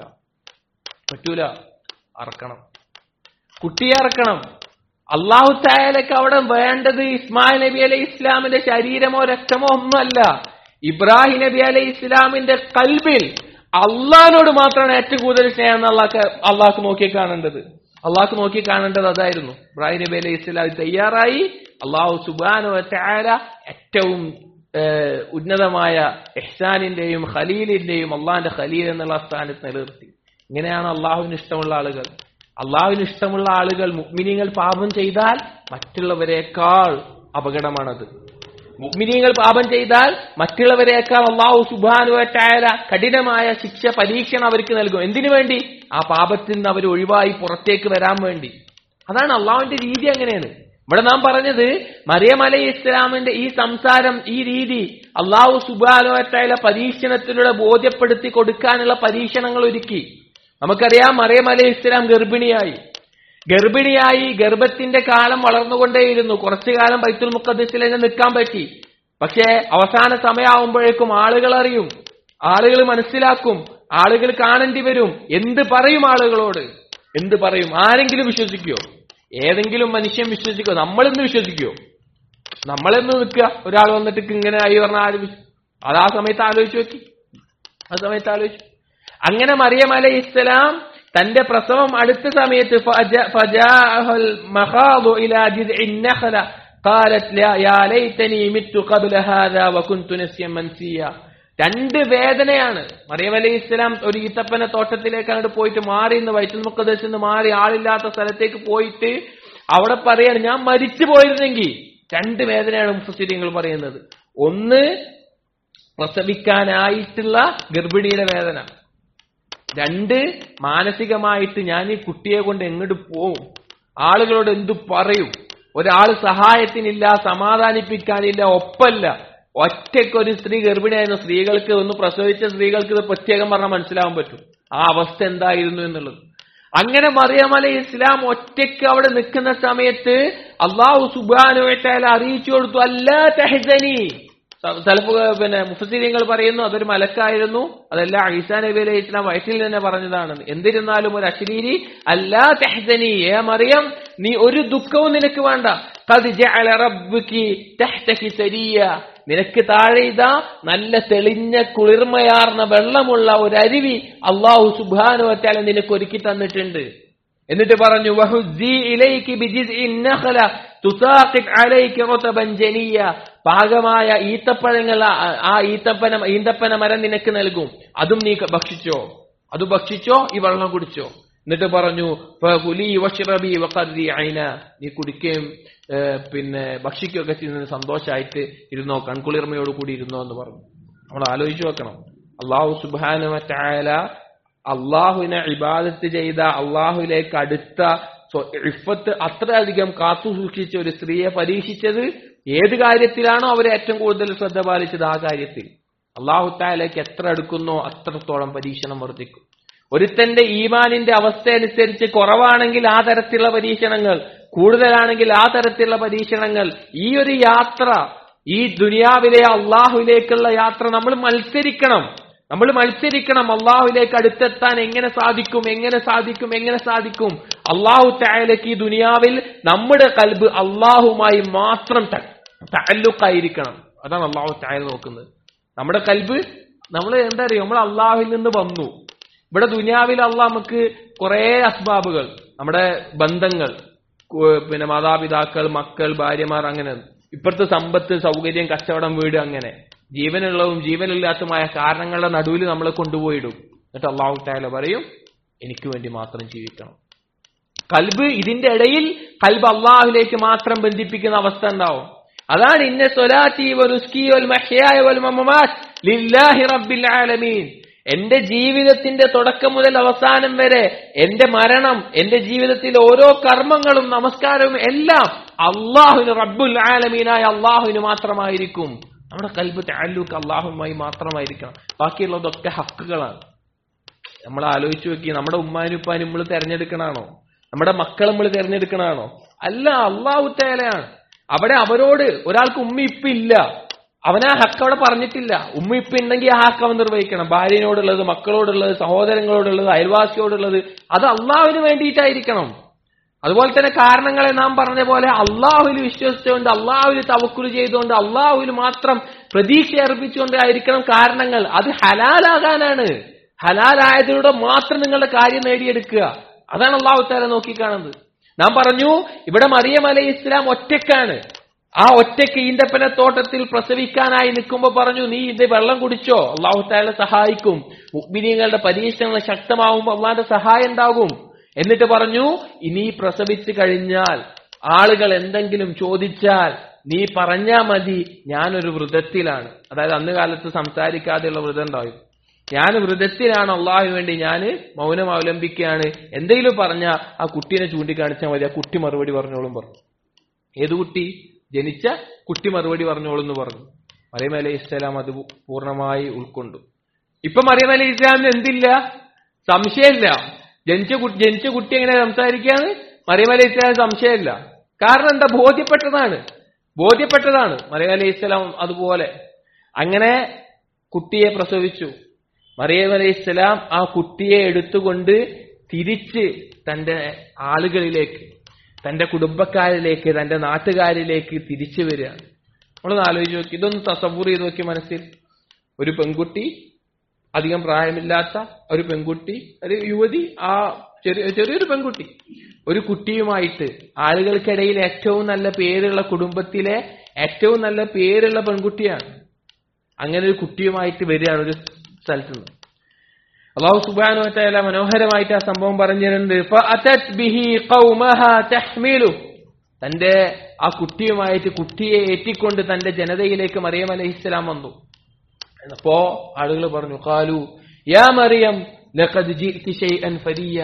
പറ്റൂല അറക്കണം കുട്ടിയെ അറക്കണം അള്ളാഹു തായാലക്ക് അവിടെ വേണ്ടത് ഇസ്മായിൽ നബി അലൈഹി ഇസ്ലാമിന്റെ ശരീരമോ രക്തമോ ഒന്നുമല്ല ഇബ്രാഹിം നബി അലൈഹി ഇസ്ലാമിന്റെ കൽബിൽ അള്ളാഹിനോട് മാത്രമാണ് ഏറ്റവും കൂടുതൽ സ്നേഹം എന്ന് അള്ളാഹ് അള്ളാഹ്ക്ക് നോക്കി കാണേണ്ടത് അള്ളാഹ്ക്ക് നോക്കി കാണേണ്ടത് അതായിരുന്നു ഇബ്രാഹിം നബി അലൈഹി ഇസ്ലാം തയ്യാറായി അള്ളാഹു സുബാനു താര ഏറ്റവും ഏഹ്, ഉന്നതമായ ഇഹ്സാനിന്റെയും ഖലീലിന്റെയും അള്ളാഹിന്റെ ഖലീൽ എന്നുള്ള സ്ഥാനത്ത് നിലനിർത്തി ഇങ്ങനെയാണ് അള്ളാഹുവിന് ഇഷ്ടമുള്ള ആളുകൾ അള്ളാഹുവിന് ഇഷ്ടമുള്ള ആളുകൾ മുഗ്മിനികൾ പാപം ചെയ്താൽ മറ്റുള്ളവരെക്കാൾ അപകടമാണത് മുഗ്മിനികൾ പാപം ചെയ്താൽ മറ്റുള്ളവരെക്കാൾ അള്ളാഹു സുബാനുവറ്റായ കഠിനമായ ശിക്ഷ പരീക്ഷണം അവർക്ക് നൽകും എന്തിനു വേണ്ടി ആ പാപത്തിൽ നിന്ന് അവർ ഒഴിവായി പുറത്തേക്ക് വരാൻ വേണ്ടി അതാണ് അള്ളാഹുവിന്റെ രീതി അങ്ങനെയാണ് ഇവിടെ നാം പറഞ്ഞത് മറിയം അലൈഹി ഇസ്ലാമിന്റെ ഈ സംസാരം ഈ രീതി അള്ളാഹു സുബാനുവറ്റായ പരീക്ഷണത്തിലൂടെ ബോധ്യപ്പെടുത്തി കൊടുക്കാനുള്ള പരീക്ഷണങ്ങൾ ഒരുക്കി നമുക്കറിയാം മറിയം അലൈഹി ഇസ്ലാം ഗർഭിണിയായി ഗർഭിണിയായി ഗർഭത്തിന്റെ കാലം വളർന്നുകൊണ്ടേയിരുന്നു കുറച്ചു കാലം ബൈത്തുൽ മുഖദ്സിൽ തന്നെ നിൽക്കാൻ പറ്റി പക്ഷേ അവസാന സമയമാകുമ്പോഴേക്കും ആളുകൾ അറിയും ആളുകൾ മനസ്സിലാക്കും ആളുകൾ കാണേണ്ടി വരും എന്ത് പറയും ആളുകളോട് എന്ത് പറയും ആരെങ്കിലും വിശ്വസിക്കോ ഏതെങ്കിലും മനുഷ്യൻ വിശ്വസിക്കോ നമ്മളെന്ന് വിശ്വസിക്കോ നമ്മളെന്ന് നിൽക്കുക ഒരാൾ വന്നിട്ട് ഇങ്ങനെ ആയി പറഞ്ഞാൽ ആരും വിശ്വ- അത് ആ സമയത്ത് ആലോചിച്ച് നോക്കി ആ സമയത്ത് ആലോചിച്ചു അങ്ങനെ മറിയം അലൈഹി ഇസ്ലാം തന്റെ പ്രസവം അടുത്ത സമയത്ത് ഫജ- ഫജാഅഹൽ മഖാദു ഇലാ ജിദ്ഇൻ നഖല قالت لا يا ليتني مت قبل هذا وكنت نسيا منسيا രണ്ട് വേദനയാണ് മറിയം അലൈഹി ഇസ്ലാം ഒരു ഈത്തപ്പന തോട്ടത്തിലേക്ക് അങ്ങോട്ട് പോയിട്ട് മാറി ഇന്ന് വൈറ്റുൽ മുക്കദേശത്ത് നിന്ന് മാറി ആളില്ലാത്ത സ്ഥലത്തേക്ക് പോയിട്ട് അവിടെ പറയാണ് ഞാൻ മരിച്ചു പോയിരുന്നെങ്കിൽ രണ്ട് വേദനയാണ് മുഫസിരിയങ്ങൾ പറയുന്നത് ഒന്ന് പ്രസവിക്കാനായിട്ടുള്ള ഗർഭിണിയുടെ വേദന രണ്ട് മാനസികമായിട്ട് ഞാൻ ഈ കുട്ടിയെ കൊണ്ട് എങ്ങോട്ട് പോവും ആളുകളോട് എന്തു പറയും ഒരാൾ സഹായത്തിനില്ല സമാധാനിപ്പിക്കാനില്ല ഒപ്പല്ല ഒറ്റയ്ക്ക് ഒരു സ്ത്രീ ഗർഭിണിയായിരുന്ന സ്ത്രീകൾക്ക് ഒന്ന് പ്രസവിച്ച സ്ത്രീകൾക്ക് ഇത് പ്രത്യേകം പറഞ്ഞാൽ മനസ്സിലാവാൻ പറ്റും ആ അവസ്ഥ എന്തായിരുന്നു എന്നുള്ളത് അങ്ങനെ മറിയം അലൈഹി ഇസ്ലാം ഒറ്റയ്ക്ക് അവിടെ നിൽക്കുന്ന സമയത്ത് അള്ളാഹു സുബാനുവേറ്റാൽ അറിയിച്ചു കൊടുത്തു അല്ലാ തെഹസനി സലഫ് പിന്നെ മുഫസീര്യങ്ങൾ പറയുന്നു അതൊരു മലക്കായിരുന്നു അതല്ല ഈസാ നബി അലൈഹി ഇസ്ലാം വയറ്റിൽ തന്നെ പറഞ്ഞതാണ് എന്നിരുന്നാലും ഒരു അശ്ലീരി അല്ലാ തെഹസനി ഏ മറിയം നീ ഒരു ദുഃഖവും നിനക്ക് വേണ്ട ഖദ് ജഅല റബ്ബുകി തഹ്തകി സരിയ നിനക്ക് താഴെ ഇതാ നല്ല തെളിഞ്ഞ കുളിർമയാർന്ന വെള്ളമുള്ള ഒരു അരുവി അള്ളാഹു സുബ്ഹാനഹു വതആല നിനക്ക് ഒരുക്കി തന്നിട്ടുണ്ട് എന്നിട്ട് പറഞ്ഞു വഹുദ്ദി ഇലൈകി ബിജിദ്ഇൻ നഖല തുസാഖിത് അലൈകി റതബൻ ജനിയ പാകമായ ഈത്തപ്പഴങ്ങൾ ആ- ആ ഈത്തപ്പന ഈന്തപ്പന മരം നിനക്ക് നൽകും അതും നീ ഭക്ഷിച്ചോ അത് ഭക്ഷിച്ചോ ഈ വെള്ളം കുടിച്ചോ എന്നിട്ട് പറഞ്ഞു ഫകുലി വഷ്റബി വഖർരി ഐന നീ കുടിക്കുകയും ഏ, പിന്നെ ഭക്ഷിക്കുകയൊക്കെ ചെയ്യുന്നതിന് സന്തോഷമായിട്ട് ഇരുന്നോ കൺകുളിർമയോട് കൂടി ഇരുന്നോ എന്ന് പറഞ്ഞു നമ്മൾ ആലോചിച്ചു നോക്കണം അള്ളാഹു സുബാന ചായാല അള്ളാഹുവിനെ ഇബാദത്ത് ചെയ്ത അള്ളാഹുവിലേക്ക് അടുത്ത സ്വ- ഇഫത്ത് അത്രയധികം കാത്തു സൂക്ഷിച്ച ഒരു സ്ത്രീയെ പരീക്ഷിച്ചത് ഏത് കാര്യത്തിലാണോ അവരെ ഏറ്റവും കൂടുതൽ ശ്രദ്ധ പാലിച്ചത് ആ കാര്യത്തിൽ അള്ളാഹു താലേക്ക് എത്ര അടുക്കുന്നോ അത്രത്തോളം പരീക്ഷണം വർദ്ധിക്കും ഒരുത്തന്റെ ഈമാനിന്റെ അവസ്ഥ അനുസരിച്ച് കുറവാണെങ്കിൽ ആ തരത്തിലുള്ള പരീക്ഷണങ്ങൾ കൂടുതലാണെങ്കിൽ ആ തരത്തിലുള്ള പരീക്ഷണങ്ങൾ ഈ ഒരു യാത്ര ഈ ദുനിയാവിലെ അള്ളാഹുവിലേക്കുള്ള യാത്ര നമ്മൾ മത്സരിക്കണം നമ്മൾ മത്സരിക്കണം അള്ളാഹുവിലേക്ക് അടുത്തെത്താൻ എങ്ങനെ സാധിക്കും എങ്ങനെ സാധിക്കും എങ്ങനെ സാധിക്കും അള്ളാഹു തായാലേക്ക് ഈ ദുനിയാവിൽ നമ്മുടെ കൽബ് അള്ളാഹുമായി മാത്രം താല്ലുക്കായിരിക്കണം അതാണ് അള്ളാഹു തായാൽ നോക്കുന്നത് നമ്മുടെ കൽബ് നമ്മൾ എന്താ അറിയോ നമ്മൾ അള്ളാഹുവിൽ നിന്ന് വന്നു ഇവിടെ ദുനിയാവിൽ അള്ളാഹ് നമുക്ക് കുറെ അസ്ബാബുകൾ നമ്മുടെ ബന്ധങ്ങൾ കു- പിന്നെ മാതാപിതാക്കൾ മക്കൾ ഭാര്യമാർ അങ്ങനെ ഇപ്പോഴത്തെ സമ്പത്ത് സൗകര്യം കച്ചവടം വീട് അങ്ങനെ ജീവനുള്ളതും ജീവനില്ലാത്തതുമായ കാരണങ്ങളുടെ നടുവിൽ നമ്മളെ കൊണ്ടുപോയിടും എന്നിട്ട് അള്ളാഹു താല പറയും എനിക്ക് വേണ്ടി മാത്രം ജീവിക്കണം കൽബ് ഇതിന്റെ ഇടയിൽ കൽബ് അള്ളാഹുലേക്ക് മാത്രം ബന്ധിപ്പിക്കുന്ന അവസ്ഥ ഉണ്ടാവും അതാണ് ഇന്ന സ്വലാത്തി വലുസ്കി വൽ മഹ്യായ വൽ മമമാത് ലില്ലാഹി റബ്ബിൽ ആലമീൻ എന്റെ ജീവിതത്തിന്റെ തുടക്കം മുതൽ അവസാനം വരെ എന്റെ മരണം എന്റെ ജീവിതത്തിലെ ഓരോ കർമ്മങ്ങളും നമസ്കാരവും എല്ലാം അള്ളാഹുവിന് റബ്ബുൽ ആലമീനായ അള്ളാഹുവിന് മാത്രമായിരിക്കും നമ്മുടെ കൽബ് താലൂക്ക് അള്ളാഹുമായി മാത്രമായിരിക്കണം ബാക്കിയുള്ളതൊക്കെ ഹക്കുകളാണ് നമ്മൾ ആലോചിച്ച് നോക്കി നമ്മുടെ ഉമ്മാനും ഉപ്പാനും നമ്മൾ തെരഞ്ഞെടുക്കണാണോ നമ്മുടെ മക്കൾ നമ്മൾ തെരഞ്ഞെടുക്കണാണോ അല്ല അള്ളാഹു തേലയാണ് അവിടെ അവരോട് ഒരാൾക്ക് ഉമ്മ ഇപ്പ ഇല്ല അവനാ ഹക്ക് അവിടെ പറഞ്ഞിട്ടില്ല ഉമ്മ ഇപ്പ ഉണ്ടെങ്കിൽ ആ ഹക്ക് അവൻ നിർവഹിക്കണം ഭാര്യനോടുള്ളത് മക്കളോടുള്ളത് സഹോദരങ്ങളോടുള്ളത് അയൽവാസിയോടുള്ളത് അത് അള്ളാഹുവിന് വേണ്ടിയിട്ടായിരിക്കണം അതുപോലെ തന്നെ കാരണങ്ങളെ നാം പറഞ്ഞ പോലെ അള്ളാഹുവിൽ വിശ്വസിച്ചുകൊണ്ട് അള്ളാഹുവിൽ തവക്കുൽ ചെയ്തുകൊണ്ട് അള്ളാഹുവിൽ മാത്രം പ്രതീക്ഷ അർപ്പിച്ചുകൊണ്ട് ആയിരിക്കണം കാരണങ്ങൾ അത് ഹലാലാകാനാണ് ഹലാലായതിലൂടെ മാത്രം നിങ്ങളുടെ കാര്യം നേടിയെടുക്കുക അതാണ് അള്ളാഹു താല നോക്കിക്കാണുന്നത് നാം പറഞ്ഞു ഇവിടെ മറിയം അലൈഹി ഇസ്ലാം ഒറ്റക്കാണ് ആ ഒറ്റയ്ക്ക് ഈന്തപ്പന തോട്ടത്തിൽ പ്രസവിക്കാനായി നിൽക്കുമ്പോൾ പറഞ്ഞു നീ ഇത് വെള്ളം കുടിച്ചോ അള്ളാഹു താല സഹായിക്കും മുഗ്മിനീങ്ങളുടെ പരീക്ഷണങ്ങൾ ശക്തമാവുമ്പോൾ അള്ളാന്റെ സഹായം ഉണ്ടാകും എന്നിട്ട് പറഞ്ഞു ഇനി പ്രസവിച്ചു കഴിഞ്ഞാൽ ആളുകൾ എന്തെങ്കിലും ചോദിച്ചാൽ നീ പറഞ്ഞാ മതി ഞാനൊരു വ്രതത്തിലാണ് അതായത് അന്ന് കാലത്ത് സംസാരിക്കാതെയുള്ള വ്രതം ഉണ്ടാവും ഞാൻ വ്രതത്തിലാണ് അള്ളാഹുവിന് വേണ്ടി ഞാൻ മൗനം അവലംബിക്കുകയാണ് എന്തെങ്കിലും പറഞ്ഞ ആ കുട്ടീനെ ചൂണ്ടിക്കാണിച്ചാൽ മതി ആ കുട്ടി മറുപടി പറഞ്ഞോളും പറഞ്ഞു ഏത് കുട്ടി ജനിച്ച കുട്ടി മറുപടി പറഞ്ഞോളും എന്ന് പറഞ്ഞു മറിയം അലൈഹി ഇസ്ലാം അത് പൂർണ്ണമായി ഉൾക്കൊണ്ടു ഇപ്പൊ മറിയം അലൈഹി ഇസ്ലാമിന് എന്തില്ല സംശയമില്ല ജനിച്ച കുട്ടി ജനിച്ച കുട്ടി എങ്ങനെ സംസാരിക്കാന്ന് മറിയം അലൈഹി ഇസ്ലാം സംശയമില്ല കാരണം എന്താ ബോധ്യപ്പെട്ടതാണ് ബോധ്യപ്പെട്ടതാണ് മറിയം അലൈഹി ഇസ്ലാം അതുപോലെ അങ്ങനെ കുട്ടിയെ പ്രസവിച്ചു മറിയം അലൈഹി ഇസ്ലാം ആ കുട്ടിയെ എടുത്തുകൊണ്ട് തിരിച്ച് തന്റെ ആളുകളിലേക്ക് തന്റെ കുടുംബക്കാരിലേക്ക് തന്റെ നാട്ടുകാരിലേക്ക് തിരിച്ചു വരികയാണ് നമ്മളൊന്ന് ആലോചിച്ച് നോക്കി ഇതൊന്ന് തസവൂർ ചെയ്ത് നോക്കി മനസ്സിൽ ഒരു പെൺകുട്ടി അധികം പ്രായമില്ലാത്ത ഒരു പെൺകുട്ടി ഒരു യുവതി ആ ചെറിയ ചെറിയൊരു പെൺകുട്ടി ഒരു കുട്ടിയുമായിട്ട് ആളുകൾക്കിടയിൽ ഏറ്റവും നല്ല പേരുള്ള കുടുംബത്തിലെ ഏറ്റവും നല്ല പേരുള്ള പെൺകുട്ടിയാണ് അങ്ങനെ ഒരു കുട്ടിയുമായിട്ട് വരികയാണ് ഒരു സ്ഥലത്ത് നിന്ന് അള്ളാഹു സുബാനു വച്ചാല മനോഹരമായിട്ട് ആ സംഭവം പറഞ്ഞിട്ടുണ്ട് ഫഅതത് ബിഹി ഖൗമഹ തഹ്മിലു തന്റെ ആ കുട്ടിയുമായിട്ട് കുട്ടിയെ ഏറ്റിക്കൊണ്ട് തന്റെ ജനതയിലേക്ക് മറിയം അലൈഹിസ്സലാം വന്നു അപ്പോ ആളുകൾ പറഞ്ഞു കാലു യാ മറിയം ലഖദ് ജിഇതി ശൈഅൻ ഫരിയ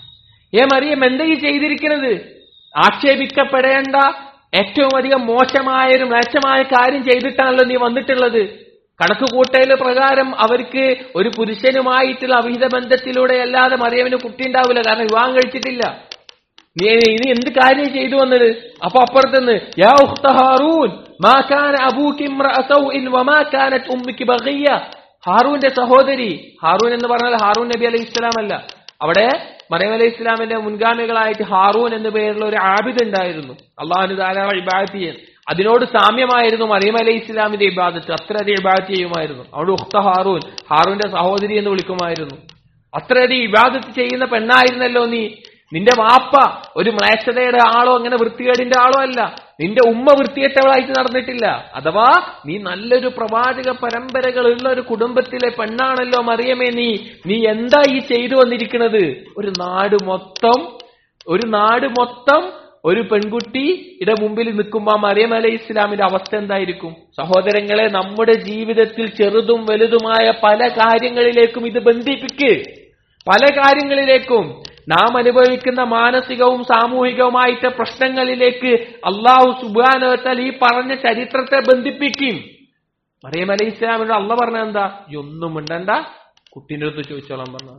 ഏ മറിയം എന്താ ഈ ചെയ്തിരിക്കുന്നത് ആക്ഷേപിക്കപ്പെടേണ്ട ഏറ്റവും അധികം മോശമായ ഒരു മ്ലേച്ഛമായ കാര്യം ചെയ്തിട്ടാണല്ലോ നീ വന്നിട്ടുള്ളത് കണക്ക് കൂട്ടൽ പ്രകാരം അവർക്ക് ഒരു പുരുഷനുമായിട്ടുള്ള അവിഹിത ബന്ധത്തിലൂടെ അല്ലാതെ മറിയവിന് കുട്ടി ഉണ്ടാവില്ല കാരണം വിവാഹം കഴിച്ചിട്ടില്ല നീ ഇനി എന്ത് കാര്യം ചെയ്തു വന്നത് അപ്പൊ അപ്പുറത്തുനിന്ന് യാ ഉഖ്ത ഹാറൂൻ മാ കാന അബൂക്കി ഇംറഅ സൗഇൻ വമാ കാനത് ഉമ്മുക്കി ബഗിയ ഹാറൂന്റെ സഹോദരി ഹാറൂൻ എന്ന് പറഞ്ഞാൽ ഹാറൂൻ നബി അലൈഹി ഇസ്ലാം അല്ല അവിടെ മറിയം അലൈഹി ഇസ്ലാമിന്റെ മുൻഗാമികളായിട്ട് ഹാറൂൻ എന്ന പേരുള്ള ഒരു ആബിദ് ഉണ്ടായിരുന്നു അള്ളാഹുന് ധാരാളം ഇബാദത്ത് ചെയ്യാൻ അതിനോട് സാമ്യമായിരുന്നു മറിയം അലൈഹി ഇസ്ലാമിന്റെ ഇബാദത്ത് അത്രയധികം ഇബാദത്ത് ചെയ്യുമായിരുന്നു അവിടെ ഉഖ്ത ഹാറൂൻ ഹാറൂന്റെ സഹോദരി എന്ന് വിളിക്കുമായിരുന്നു അത്രയധികം ഇബാദത്ത് ചെയ്യുന്ന പെണ്ണായിരുന്നല്ലോ നീ നിന്റെ വാപ്പ ഒരു മ്ലേച്ഛതയുടെ ആളോ അങ്ങനെ വൃത്തികേടിന്റെ ആളോ അല്ല നിന്റെ ഉമ്മ വൃത്തികെട്ടവളായിട്ട് നടന്നിട്ടില്ല അഥവാ നീ നല്ലൊരു പ്രവാചക പരമ്പരകളുള്ള ഒരു കുടുംബത്തിലെ പെണ്ണാണല്ലോ മറിയമേ നീ നീ എന്താ ഈ ചെയ്തു വന്നിരിക്കുന്നത് ഒരു നാട് മൊത്തം ഒരു നാട് മൊത്തം ഒരു പെൺകുട്ടിയുടെ മുമ്പിൽ നിൽക്കുമ്പോൾ മറിയം അലൈഹി ഇസ്ലാമിന്റെ അവസ്ഥ എന്തായിരിക്കും സഹോദരങ്ങളെ നമ്മുടെ ജീവിതത്തിൽ ചെറുതും വലുതുമായ പല കാര്യങ്ങളിലേക്കും ഇത് ബന്ധിപ്പിക്ക് പല കാര്യങ്ങളിലേക്കും നാം അനുഭവിക്കുന്ന മാനസികവും സാമൂഹികവുമായിട്ട് പ്രശ്നങ്ങളിലേക്ക് അള്ളാഹു സുബാനവത്താൽ ഈ പറഞ്ഞ ചരിത്രത്തെ ബന്ധിപ്പിക്കും മറിയം അലൈഹി ഇസ്ലാമിനോട് അള്ള പറഞ്ഞ എന്താ "ഈ ഒന്നും മിണ്ടണ്ട കുട്ടീൻ്റെ അടുത്ത് ചോദിച്ചോളാൻ പറഞ്ഞു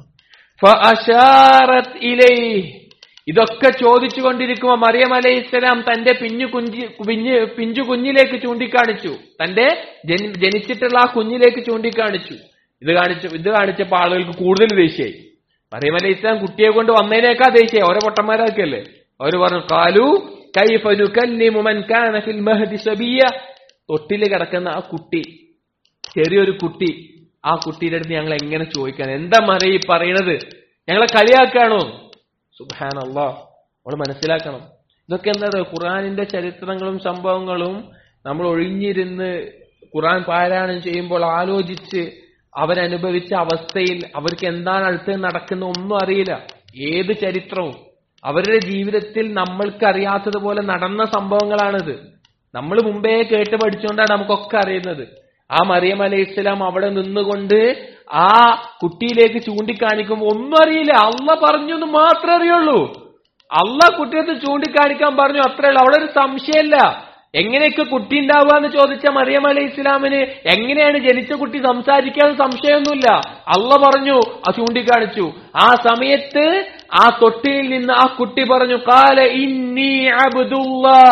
ഫഅശാറത് ഇലൈഹി. ഇതൊക്കെ ചോദിച്ചുകൊണ്ടിരിക്കുമ്പോ മറിയം അലൈഹി ഇസ്ലാം തന്റെ പിഞ്ഞു കുഞ്ചി പിഞ്ഞ് പിഞ്ചു കുഞ്ഞിലേക്ക് ചൂണ്ടിക്കാണിച്ചു തന്റെ ജനി- ജനിച്ചിട്ടുള്ള ആ കുഞ്ഞിലേക്ക് ചൂണ്ടിക്കാണിച്ചു ഇത് കാണിച്ചു ഇത് കാണിച്ചപ്പോ ആളുകൾക്ക് കൂടുതൽ ദേഷ്യായി മറിയം അലൈഹി ഇസ്ലാം കുട്ടിയെ കൊണ്ട് വന്നതിനേക്കാ ദേഷ്യായി ഓരോ പൊട്ടന്മാരാക്കല്ലേ അവര് പറഞ്ഞു കാലു കൈഫ നുകല്ലിമു മൻ കാന ഫിൽ മഹ്ദി സബിയ തൊട്ടില് കിടക്കുന്ന ആ കുട്ടി ചെറിയൊരു കുട്ടി ആ കുട്ടിയുടെ അടുത്ത് ഞങ്ങൾ എങ്ങനെ ചോദിക്കാൻ എന്താ മറിയ ഈ പറയണത് ഞങ്ങളെ കളിയാക്കാണോ സുബാനല്ലാ നമ്മൾ മനസ്സിലാക്കണം ഇതൊക്കെ എന്താ ഖുറാനിന്റെ ചരിത്രങ്ങളും സംഭവങ്ങളും നമ്മൾ ഒഴിഞ്ഞിരുന്ന് ഖുറാൻ പാരായണം ചെയ്യുമ്പോൾ ആലോചിച്ച് അവരനുഭവിച്ച അവസ്ഥയിൽ അവർക്ക് എന്താണ് അടുത്ത് നടക്കുന്ന ഒന്നും അറിയില്ല ഏത് ചരിത്രവും അവരുടെ ജീവിതത്തിൽ നമ്മൾക്ക് അറിയാത്തതുപോലെ നടന്ന സംഭവങ്ങളാണിത് നമ്മൾ മുമ്പേ കേട്ട് പഠിച്ചുകൊണ്ടാണ് നമുക്കൊക്കെ അറിയുന്നത് ആ മറിയം അലൈഹി ഇസ്ലാം അവിടെ നിന്നുകൊണ്ട് ആ കുട്ടിയിലേക്ക് ചൂണ്ടിക്കാണിക്കുമ്പോൾ ഒന്നും അറിയില്ല അള്ള പറഞ്ഞു എന്ന് മാത്രമേ അറിയുള്ളൂ അള്ള കുട്ടിയത്ത് ചൂണ്ടിക്കാണിക്കാൻ പറഞ്ഞു അത്രേ ഉള്ളൂ അവിടെ ഒരു സംശയമില്ല എങ്ങനെയൊക്കെ കുട്ടി ഉണ്ടാവുക എന്ന് ചോദിച്ച മറിയം അലൈഹി ഇസ്ലാമിന് എങ്ങനെയാണ് ജനിച്ച കുട്ടി സംസാരിക്കാൻ സംശയമൊന്നുമില്ല അള്ള പറഞ്ഞു ആ ചൂണ്ടിക്കാണിച്ചു ആ സമയത്ത് ആ തൊട്ടിയിൽ നിന്ന് ആ കുട്ടി പറഞ്ഞു കാല ഇന്നി അബ്ദുല്ലാ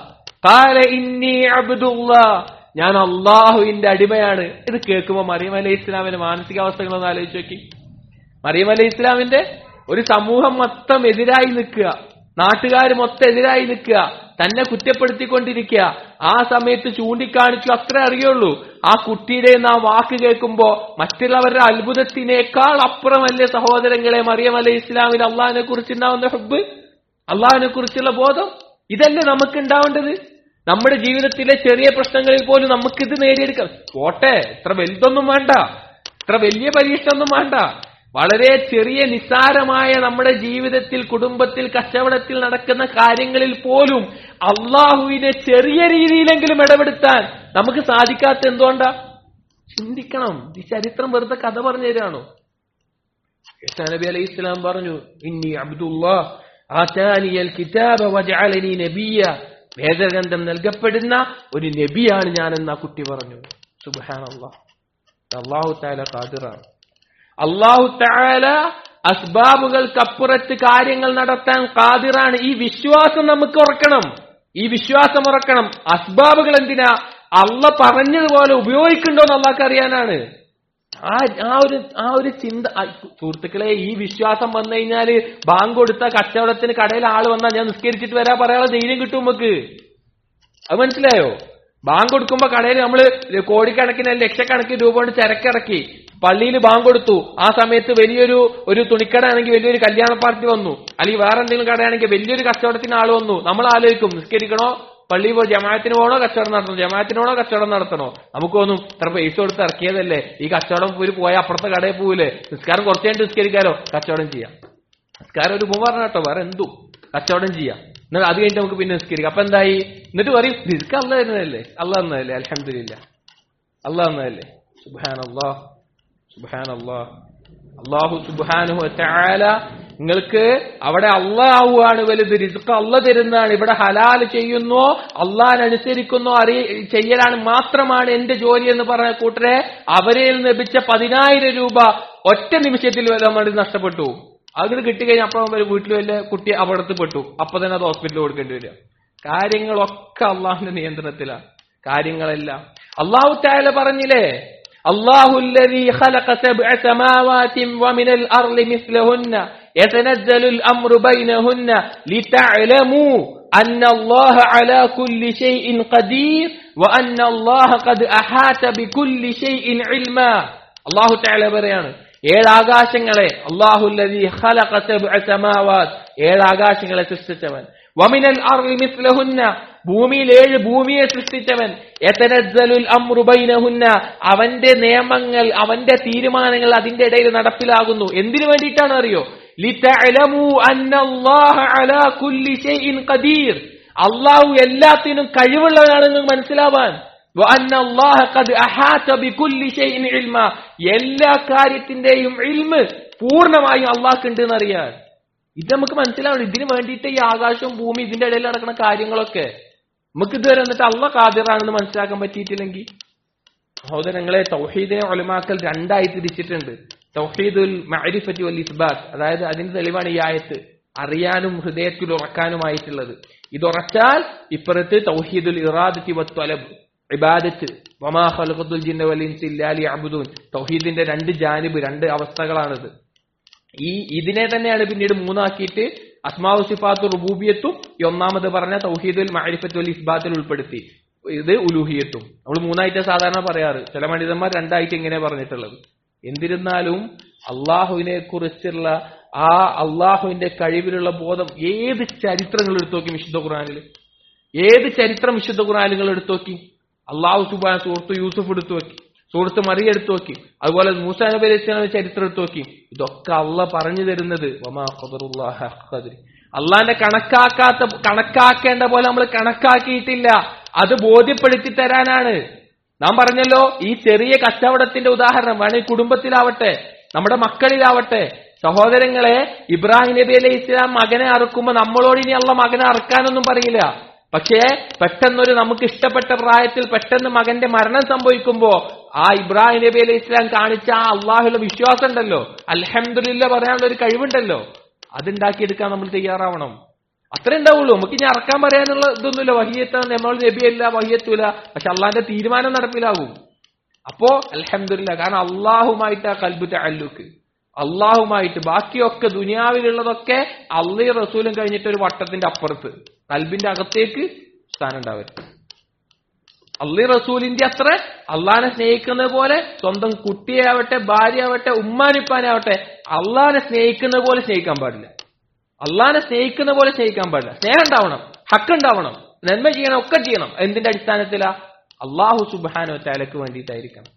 കാല ഇന്നി അബ്ദുല്ലാ ഞാൻ അള്ളാഹുവിന്റെ അടിമയാണ് ഇത് കേൾക്കുമ്പോൾ മറിയം അലൈഹി ഇസ്ലാമിന്റെ മാനസികാവസ്ഥകളൊന്ന് ആലോചിച്ച് നോക്കി മറിയം അലൈഹി ഇസ്ലാമിന്റെ ഒരു സമൂഹം മൊത്തം എതിരായി നിൽക്കുക നാട്ടുകാർ മൊത്തം എതിരായി നിൽക്കുക തന്നെ കുറ്റപ്പെടുത്തിക്കൊണ്ടിരിക്കുക ആ സമയത്ത് ചൂണ്ടിക്കാണിച്ചു അത്രേ അറിയുള്ളൂ ആ കുട്ടിയുടെ ആ വാക്ക് കേൾക്കുമ്പോ മറ്റുള്ളവരുടെ അത്ഭുതത്തിനേക്കാൾ അപ്പുറമല്ലേ സഹോദരങ്ങളെ മറിയം അലൈഹി ഇസ്ലാമിൽ അള്ളാഹിനെ കുറിച്ചുണ്ടാവുന്ന ഹബ്ബ് അള്ളാഹിനെ കുറിച്ചുള്ള ബോധം ഇതല്ലേ നമുക്ക് ഉണ്ടാവേണ്ടത് നമ്മുടെ ജീവിതത്തിലെ ചെറിയ പ്രശ്നങ്ങളിൽ പോലും നമുക്കിത് നേടിയെടുക്കാം പോട്ടെ ഇത്ര വലുതൊന്നും വേണ്ട ഇത്ര വലിയ പരീക്ഷ ഒന്നും വേണ്ട വളരെ ചെറിയ നിസ്സാരമായ നമ്മുടെ ജീവിതത്തിൽ കുടുംബത്തിൽ കച്ചവടത്തിൽ നടക്കുന്ന കാര്യങ്ങളിൽ പോലും അള്ളാഹുവിനെ ചെറിയ രീതിയിലെങ്കിലും ഇടപെടുത്താൻ നമുക്ക് സാധിക്കാത്ത എന്തുകൊണ്ടാ ചിന്തിക്കണം ഈ ചരിത്രം വെറുതെ കഥ പറഞ്ഞു തരാണോ ഈസാ നബി അലൈഹി ഇസ്ലാം പറഞ്ഞു ഇന്നി അബ്ദുല്ലാ ആതാനിയൽ കിതാബ വജഅലനി നബിയ വേദഗ്രന്ഥം നൽകപ്പെടുന്ന ഒരു നബിയാണ് ഞാനെന്ന് ആ കുട്ടി പറഞ്ഞു സുബ്ഹാനല്ലാഹ് അള്ളാഹു താല ഖാദിറാണ് അള്ളാഹു താല അസ്ബാബുകൾക്കപ്പുറത്ത് കാര്യങ്ങൾ നടത്താൻ ഖാദിറാണ് ഈ വിശ്വാസം നമുക്ക് ഉറക്കണം ഈ വിശ്വാസം ഉറക്കണം അസ്ബാബുകൾ എന്തിനാ അള്ള പറഞ്ഞതുപോലെ ഉപയോഗിക്കുന്നുണ്ടോ എന്ന് അള്ളാഹ്ക്ക് അറിയാനാണ് ആ ആ ഒരു ആ ഒരു ചിന്ത ആ, സുഹൃത്തുക്കളെ ഈ വിശ്വാസം വന്നു കഴിഞ്ഞാല് ബാങ്ക് കൊടുത്ത കച്ചവടത്തിന് കടയിൽ ആള് വന്നാൽ ഞാൻ നിസ്കരിച്ചിട്ട് വരാ പറയാനുള്ള ധൈര്യം കിട്ടും നമുക്ക് അത് മനസ്സിലായോ ബാങ്ക് കൊടുക്കുമ്പോ കടയിൽ നമ്മൾ കോടിക്കണക്കിന് ലക്ഷക്കണക്കിന് രൂപ കൊണ്ട് ചരക്കിറക്കി പള്ളിയിൽ ബാങ്ക് കൊടുത്തു ആ സമയത്ത് വലിയൊരു ഒരു തുണിക്കട ആണെങ്കിൽ വലിയൊരു കല്യാണ പാർട്ടി വന്നു അല്ലെങ്കിൽ വേറെ എന്തെങ്കിലും കടയാണെങ്കിൽ വലിയൊരു കച്ചവടത്തിന് ആൾ വന്നു നമ്മൾ ആലോചിക്കും നിസ്കരിക്കണോ പള്ളിയിൽ പോയി ജമാഅത്തിന് പോകണോ കച്ചവടം നടത്തണോ ജമാഅത്തിന് പോകണോ കച്ചവടം നടത്തണോ നമുക്ക് തോന്നും ഇത്ര പൈസ കൊടുത്ത് ഇറക്കിയതല്ലേ ഈ കച്ചവടം ഒരു പോയാൽ അപ്പുറത്തെ കടയിൽ പോവില്ലേ നിസ്കാരം കുറച്ച് കഴിഞ്ഞിട്ട് നിസ്കരിക്കാലോ കച്ചവടം ചെയ്യാം നിസ്കാരം ഒരു ഉപ പറഞ്ഞ കേട്ടോ വേറെ എന്തു കച്ചവടം ചെയ്യാം എന്നിട്ട് അത് കഴിഞ്ഞിട്ട് നമുക്ക് പിന്നെ നിസ്കരിക്കാം അപ്പൊ എന്തായി എന്നിട്ട് പറയും റിസ്ക് അല്ല തരുന്നതല്ലേ അല്ല തന്നതല്ലേ അലഹമില്ല അല്ല തന്നതല്ലേ സുബാൻ അള്ളാഹ് സുബാൻ അള്ളാഹ് അള്ളാഹു സുബാനു ചാല നിങ്ങൾക്ക് അവിടെ അള്ളാഹുവാണ് വലുത് റിസ്ക് അല്ല തരുന്നതാണ് ഇവിടെ ഹലാൽ ചെയ്യുന്നോ അള്ളാഹിനനുസരിക്കുന്നോ അറിയ ചെയ്യലാണ് മാത്രമാണ് എന്റെ ജോലി എന്ന് പറഞ്ഞ കൂട്ടരെ അവരിൽ നിന്ന് ലഭിച്ച പതിനായിരം രൂപ ഒറ്റ നിമിഷത്തിൽ നമ്മൾ നഷ്ടപ്പെട്ടു അതിന് കിട്ടിക്കഴിഞ്ഞാൽ അപ്പൊ അവര് വീട്ടിൽ വല്ല കുട്ടി അപകടത്തിൽ പെട്ടു അപ്പൊ തന്നെ അത് ഹോസ്പിറ്റലിൽ കൊടുക്കേണ്ടി വരിക കാര്യങ്ങളൊക്കെ അള്ളാഹുന്റെ നിയന്ത്രണത്തിലാണ് കാര്യങ്ങളെല്ലാം അള്ളാഹു താല പറഞ്ഞില്ലേ അള്ളാഹു الذي خلق سبع سماوات ومن الأرض مثلهن യതനസ്സലുൽ അംറു ബൈനഹുന്ന ലിതഅലമു അന്ന അല്ലാഹ അലാ കുല്ലി ഷൈഇൻ ഖദീർ വഅന്ന അല്ലാഹ ഖദ് അഹാത ബികുല്ലി ഷൈഇൻ ഇൽമാ അല്ലാഹു തആല പറയാണ് ഏഴ് ആകാശങ്ങളെ അല്ലാഹുല്ലദീ ഖലഖ സബ്അ സമാവാത് ഏഴ് ആകാശങ്ങളെ സൃഷ്ടിച്ചവൻ വമിനൽ അർളി മിസ്ലഹുന്ന ഭൂമിയിൽ ഏഴ് ഭൂമിയെ സൃഷ്ടിച്ചവൻ യതനസ്സലുൽ അംറു ബൈനഹുന്ന അവന്റെ നിയമങ്ങൾ അവന്റെ തീരുമാനങ്ങൾ അതിന്റെ ഇടയിൽ നടപ്പിലാകുന്നു എന്തിനു വേണ്ടിയിട്ടാണ് അറിയോ ലിതഅലമു അന്നല്ലാഹ അലാ കുല്ലി ഷൈഇൻ ഖദീർ അള്ളാഹു എല്ലാത്തിനും കഴിവുള്ളവനാണെന്ന് മനസ്സിലാവാൻ وأن الله قد أحاط بكل شيء علما എല്ലാ കാര്യത്തിന്റെയും ഇൽമ് പൂർണ്ണമായും അള്ളാഹ്ക്കുണ്ട് എന്നറിയാൻ ഇത് നമുക്ക് മനസ്സിലാവണം ഇതിന് വേണ്ടിയിട്ട് ഈ ആകാശവും ഭൂമി ഇതിന്റെ ഇടയിൽ നടക്കുന്ന കാര്യങ്ങളൊക്കെ നമുക്ക് ഇതുവരെ എന്നിട്ട് അള്ള കാതിറാണെന്ന് മനസ്സിലാക്കാൻ പറ്റിയിട്ടില്ലെങ്കിൽ സഹോദരങ്ങളെ തൗഹീദിനെ ഒലമാക്കൽ രണ്ടായി തിരിച്ചിട്ടുണ്ട് തൗഹീദുൽ മഅരിഫത്തി വൽ ഇസ്ബാത്ത് അതായത് അതിന്റെ തെളിവാണ് ഈ ആയത്ത് അറിയാനും ഹൃദയത്തിൽ ഉറക്കാനുമായിട്ടുള്ളത് ഇത് ഉറച്ചാൽ ഇപ്പുറത്ത് തൗഹീദുൽ ഇറാദത്തി വത്വലബ് ഇബാദത്ത് വമാ ഖലഖത്തുൽ ജിന്ന വൽ ഇൻസ ഇല്ലാ ലിയഅബ്ദൂൻ തൗഹീദിന്റെ രണ്ട് ജാനിബ് രണ്ട് അവസ്ഥകളാണിത് ഈ ഇതിനെ തന്നെയാണ് പിന്നീട് മൂന്നാക്കിയിട്ട് അസ്മാവു സിഫാത്തു റുബൂബിയത്തും ഈ ഒന്നാമത് പറഞ്ഞ തൗഹീദുൽ മഅരിഫത്തു വൽ ഇസ്ബാത്തിൽ ഉൾപ്പെടുത്തി ഇത് ഉലൂഹിയത്തും നമ്മൾ മൂന്നായിട്ട് സാധാരണ പറയാറ് ചില പണ്ഡിതന്മാർ രണ്ടായിട്ട് ഇങ്ങനെ പറഞ്ഞിട്ടുള്ളത് എന്നിരുന്നാലും അള്ളാഹുവിനെ കുറിച്ചുള്ള ആ അള്ളാഹുവിന്റെ കഴിവിലുള്ള ബോധം ഏത് ചരിത്രങ്ങൾ എടുത്തു നോക്കി വിശുദ്ധ ഖുറാനിൽ ഏത് ചരിത്രം വിശുദ്ധ ഖുറാനുകൾ എടുത്തു നോക്കി അള്ളാഹു സുബാൻ സുഹൃത്ത് യൂസുഫ് എടുത്തു നോക്കി സുഹൃത്ത് മറിയ എടുത്തു നോക്കി അതുപോലെ മൂസ നബി അലൈഹി സ്വലാമിന്റെ ചരിത്രം എടുത്തു നോക്കി ഇതൊക്കെ അള്ള പറഞ്ഞു തരുന്നത് വമാ ഖദറുല്ലാഹ ഹഖ് ഖദ്രി. അള്ളാന്റെ കണക്കാക്കാത്ത കണക്കാക്കേണ്ട പോലെ നമ്മൾ കണക്കാക്കിയിട്ടില്ല അത് ബോധ്യപ്പെടുത്തി തരാനാണ് നാം പറഞ്ഞല്ലോ ഈ ചെറിയ കച്ചവടത്തിന്റെ ഉദാഹരണം വേണമെങ്കിൽ കുടുംബത്തിലാവട്ടെ നമ്മുടെ മക്കളിലാവട്ടെ സഹോദരങ്ങളെ ഇബ്രാഹിം നബി അലൈഹി ഇസ്ലാം മകനെ അറുക്കുമ്പോ നമ്മളോട് ഇനി അള്ള മകനെ അറുക്കാനൊന്നും പറയില്ല പക്ഷേ പെട്ടെന്നൊരു നമുക്ക് ഇഷ്ടപ്പെട്ട പ്രായത്തിൽ പെട്ടെന്ന് മകന്റെ മരണം സംഭവിക്കുമ്പോ ആ ഇബ്രാഹിം നബി അലൈഹി ഇസ്ലാം കാണിച്ച ആ അള്ളാഹുള്ള വിശ്വാസം ഉണ്ടല്ലോ അൽഹംദുലില്ല പറയാനുള്ള ഒരു കഴിവുണ്ടല്ലോ അതുണ്ടാക്കിയെടുക്കാൻ നമ്മൾ തയ്യാറാവണം അത്രേ ഉണ്ടാവുള്ളൂ നമുക്ക് ഇനി അറക്കാൻ പറയാനുള്ള ഇതൊന്നുമില്ല വഹിയത്ത നമ്മൾ നബിയല്ല വഹിയത്തൂല പക്ഷെ അള്ളാന്റെ തീരുമാനം നടപ്പിലാകും അപ്പോ അൽഹംദുലില്ല കാരണം അള്ളാഹുമായിട്ട് ആ കൽബു അല്ലുക്ക് അള്ളാഹുമായിട്ട് ബാക്കിയൊക്കെ ദുനിയാവിലുള്ളതൊക്കെ അള്ളി റസൂലും കഴിഞ്ഞിട്ട് ഒരു വട്ടത്തിന്റെ അപ്പുറത്ത് കൽബിന്റെ അകത്തേക്ക് സ്ഥാനം ഉണ്ടാവരുത് അള്ളി റസൂലിന്റെ അത്ര അള്ളാനെ സ്നേഹിക്കുന്നത് പോലെ സ്വന്തം കുട്ടിയാവട്ടെ ഭാര്യയാവട്ടെ ഉമ്മാനിപ്പാനാവട്ടെ അള്ളാനെ സ്നേഹിക്കുന്നത് പോലെ സ്നേഹിക്കാൻ പാടില്ല അള്ളാനെ സ്നേഹിക്കുന്ന പോലെ സ്നേഹിക്കാൻ പാടില്ല സ്നേഹം ഉണ്ടാവണം ഹക്ക് ഉണ്ടാവണം നന്മ ചെയ്യണം ഒക്കെ ചെയ്യണം എന്തിന്റെ അടിസ്ഥാനത്തിലാ അള്ളാഹു സുബാനോ തലക്ക് വേണ്ടിയിട്ടായിരിക്കണം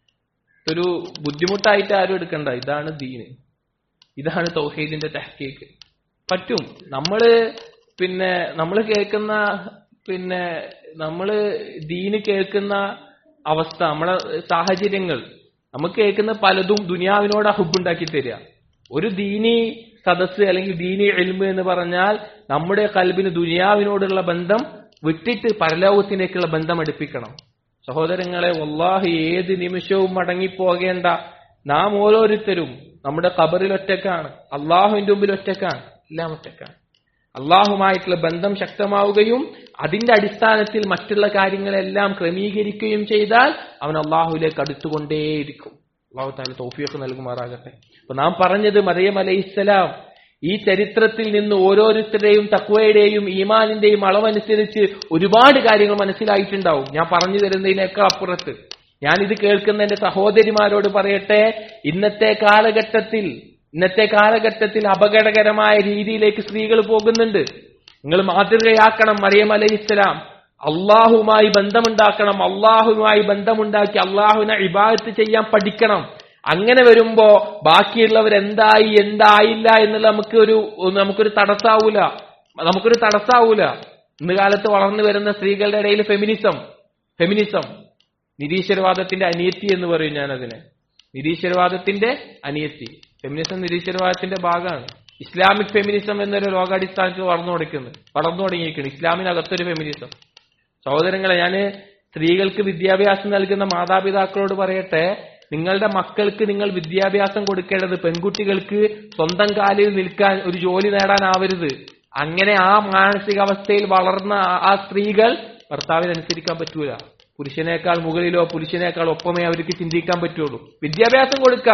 ഒരു ബുദ്ധിമുട്ടായിട്ട് ആരും എടുക്കണ്ട ഇതാണ് ദീന് ഇതാണ് തൗഹീദിന്റെ തെഹ്ക്കീക്ക് പറ്റും നമ്മള് പിന്നെ നമ്മൾ കേൾക്കുന്ന പിന്നെ നമ്മള് ദീന് കേൾക്കുന്ന അവസ്ഥ നമ്മളെ സാഹചര്യങ്ങൾ നമുക്ക് കേൾക്കുന്ന പലതും ദുനിയാവിനോട് ഹുബുണ്ടാക്കി തരിക ഒരു ദീനി സദസ് അല്ലെങ്കിൽ ദീനി എൽമ് എന്ന് പറഞ്ഞാൽ നമ്മുടെ കൽബിന് ദുനിയാവിനോടുള്ള ബന്ധം വിട്ടിട്ട് പരലോകത്തിലേക്കുള്ള ബന്ധം അടുപ്പിക്കണം സഹോദരങ്ങളെ വല്ലാഹി ഏത് നിമിഷവും മടങ്ങിപ്പോകേണ്ട നാം ഓരോരുത്തരും നമ്മുടെ കബറിൽ ഒറ്റക്കാണ് അള്ളാഹുവിന്റെ മുമ്പിൽ ഒറ്റക്കാണ് എല്ലാം ഒറ്റക്കാണ് അള്ളാഹുമായിട്ടുള്ള ബന്ധം ശക്തമാവുകയും അതിന്റെ അടിസ്ഥാനത്തിൽ മറ്റുള്ള കാര്യങ്ങളെല്ലാം ക്രമീകരിക്കുകയും ചെയ്താൽ അവൻ അള്ളാഹുവിലേക്ക് അടുത്തുകൊണ്ടേയിരിക്കും അള്ളാഹു താല തോഫിയൊക്കെ നൽകുമാറാകട്ടെ അപ്പൊ നാം പറഞ്ഞത് മറിയം അലൈഹിസ്സലാം ഈ ചരിത്രത്തിൽ നിന്ന് ഓരോരുത്തരുടെയും തക്വയുടെയും ഈമാനിന്റെയും അളവനുസരിച്ച് ഒരുപാട് കാര്യങ്ങൾ മനസ്സിലായിട്ടുണ്ടാവും ഞാൻ പറഞ്ഞു തരുന്നതിനേക്കാൾ അപ്പുറത്ത് ഞാൻ ഇത് കേൾക്കുന്ന എന്റെ സഹോദരിമാരോട് പറയട്ടെ ഇന്നത്തെ കാലഘട്ടത്തിൽ ഇന്നത്തെ കാലഘട്ടത്തിൽ അപകടകരമായ രീതിയിലേക്ക് സ്ത്രീകൾ പോകുന്നുണ്ട് നിങ്ങൾ മാതൃകയാക്കണം മറിയം അലൈഹിസ്സലാം അള്ളാഹുമായി ബന്ധമുണ്ടാക്കണം അള്ളാഹുമായി ബന്ധമുണ്ടാക്കി അള്ളാഹുവിനെ ഇബാദത്ത് ചെയ്യാൻ പഠിക്കണം അങ്ങനെ വരുമ്പോ ബാക്കിയുള്ളവർ എന്തായി എന്തായില്ല എന്നുള്ള നമുക്ക് ഒരു നമുക്കൊരു തടസ്സാവൂല നമുക്കൊരു തടസ്സാവൂല ഇന്ന് കാലത്ത് വളർന്നു വരുന്ന സ്ത്രീകളുടെ ഇടയിൽ ഫെമിനിസം ഫെമിനിസം നിരീശ്വരവാദത്തിന്റെ അനിയത്തി എന്ന് പറയും ഞാൻ അതിനെ നിരീശ്വരവാദത്തിന്റെ അനിയത്തി ഫെമിനിസം നിരീശ്വരവാദത്തിന്റെ ഭാഗമാണ് ഇസ്ലാമിക് ഫെമിനിസം എന്നൊരു ലോകാടിസ്ഥാനത്തിൽ വളർന്നു തുടക്കുന്നത് വളർന്നു തുടങ്ങിയിരിക്കുന്നു ഇസ്ലാമിനകത്തൊരു ഫെമിനിസം സഹോദരങ്ങളെ ഞാൻ സ്ത്രീകൾക്ക് വിദ്യാഭ്യാസം നൽകുന്ന മാതാപിതാക്കളോട് പറയട്ടെ നിങ്ങളുടെ മക്കൾക്ക് നിങ്ങൾ വിദ്യാഭ്യാസം കൊടുക്കേണ്ടത് പെൺകുട്ടികൾക്ക് സ്വന്തം കാലിൽ നിൽക്കാൻ ഒരു ജോലി നേടാനാവരുത് അങ്ങനെ ആ മാനസികാവസ്ഥയിൽ വളർന്ന ആ- ആ സ്ത്രീകൾ ഭർത്താവിനനുസരിക്കാൻ പറ്റൂല പുരുഷനേക്കാൾ മുകളിലോ പുരുഷനേക്കാൾ ഒപ്പമേ അവർക്ക് ചിന്തിക്കാൻ പറ്റുള്ളൂ വിദ്യാഭ്യാസം കൊടുക്കാം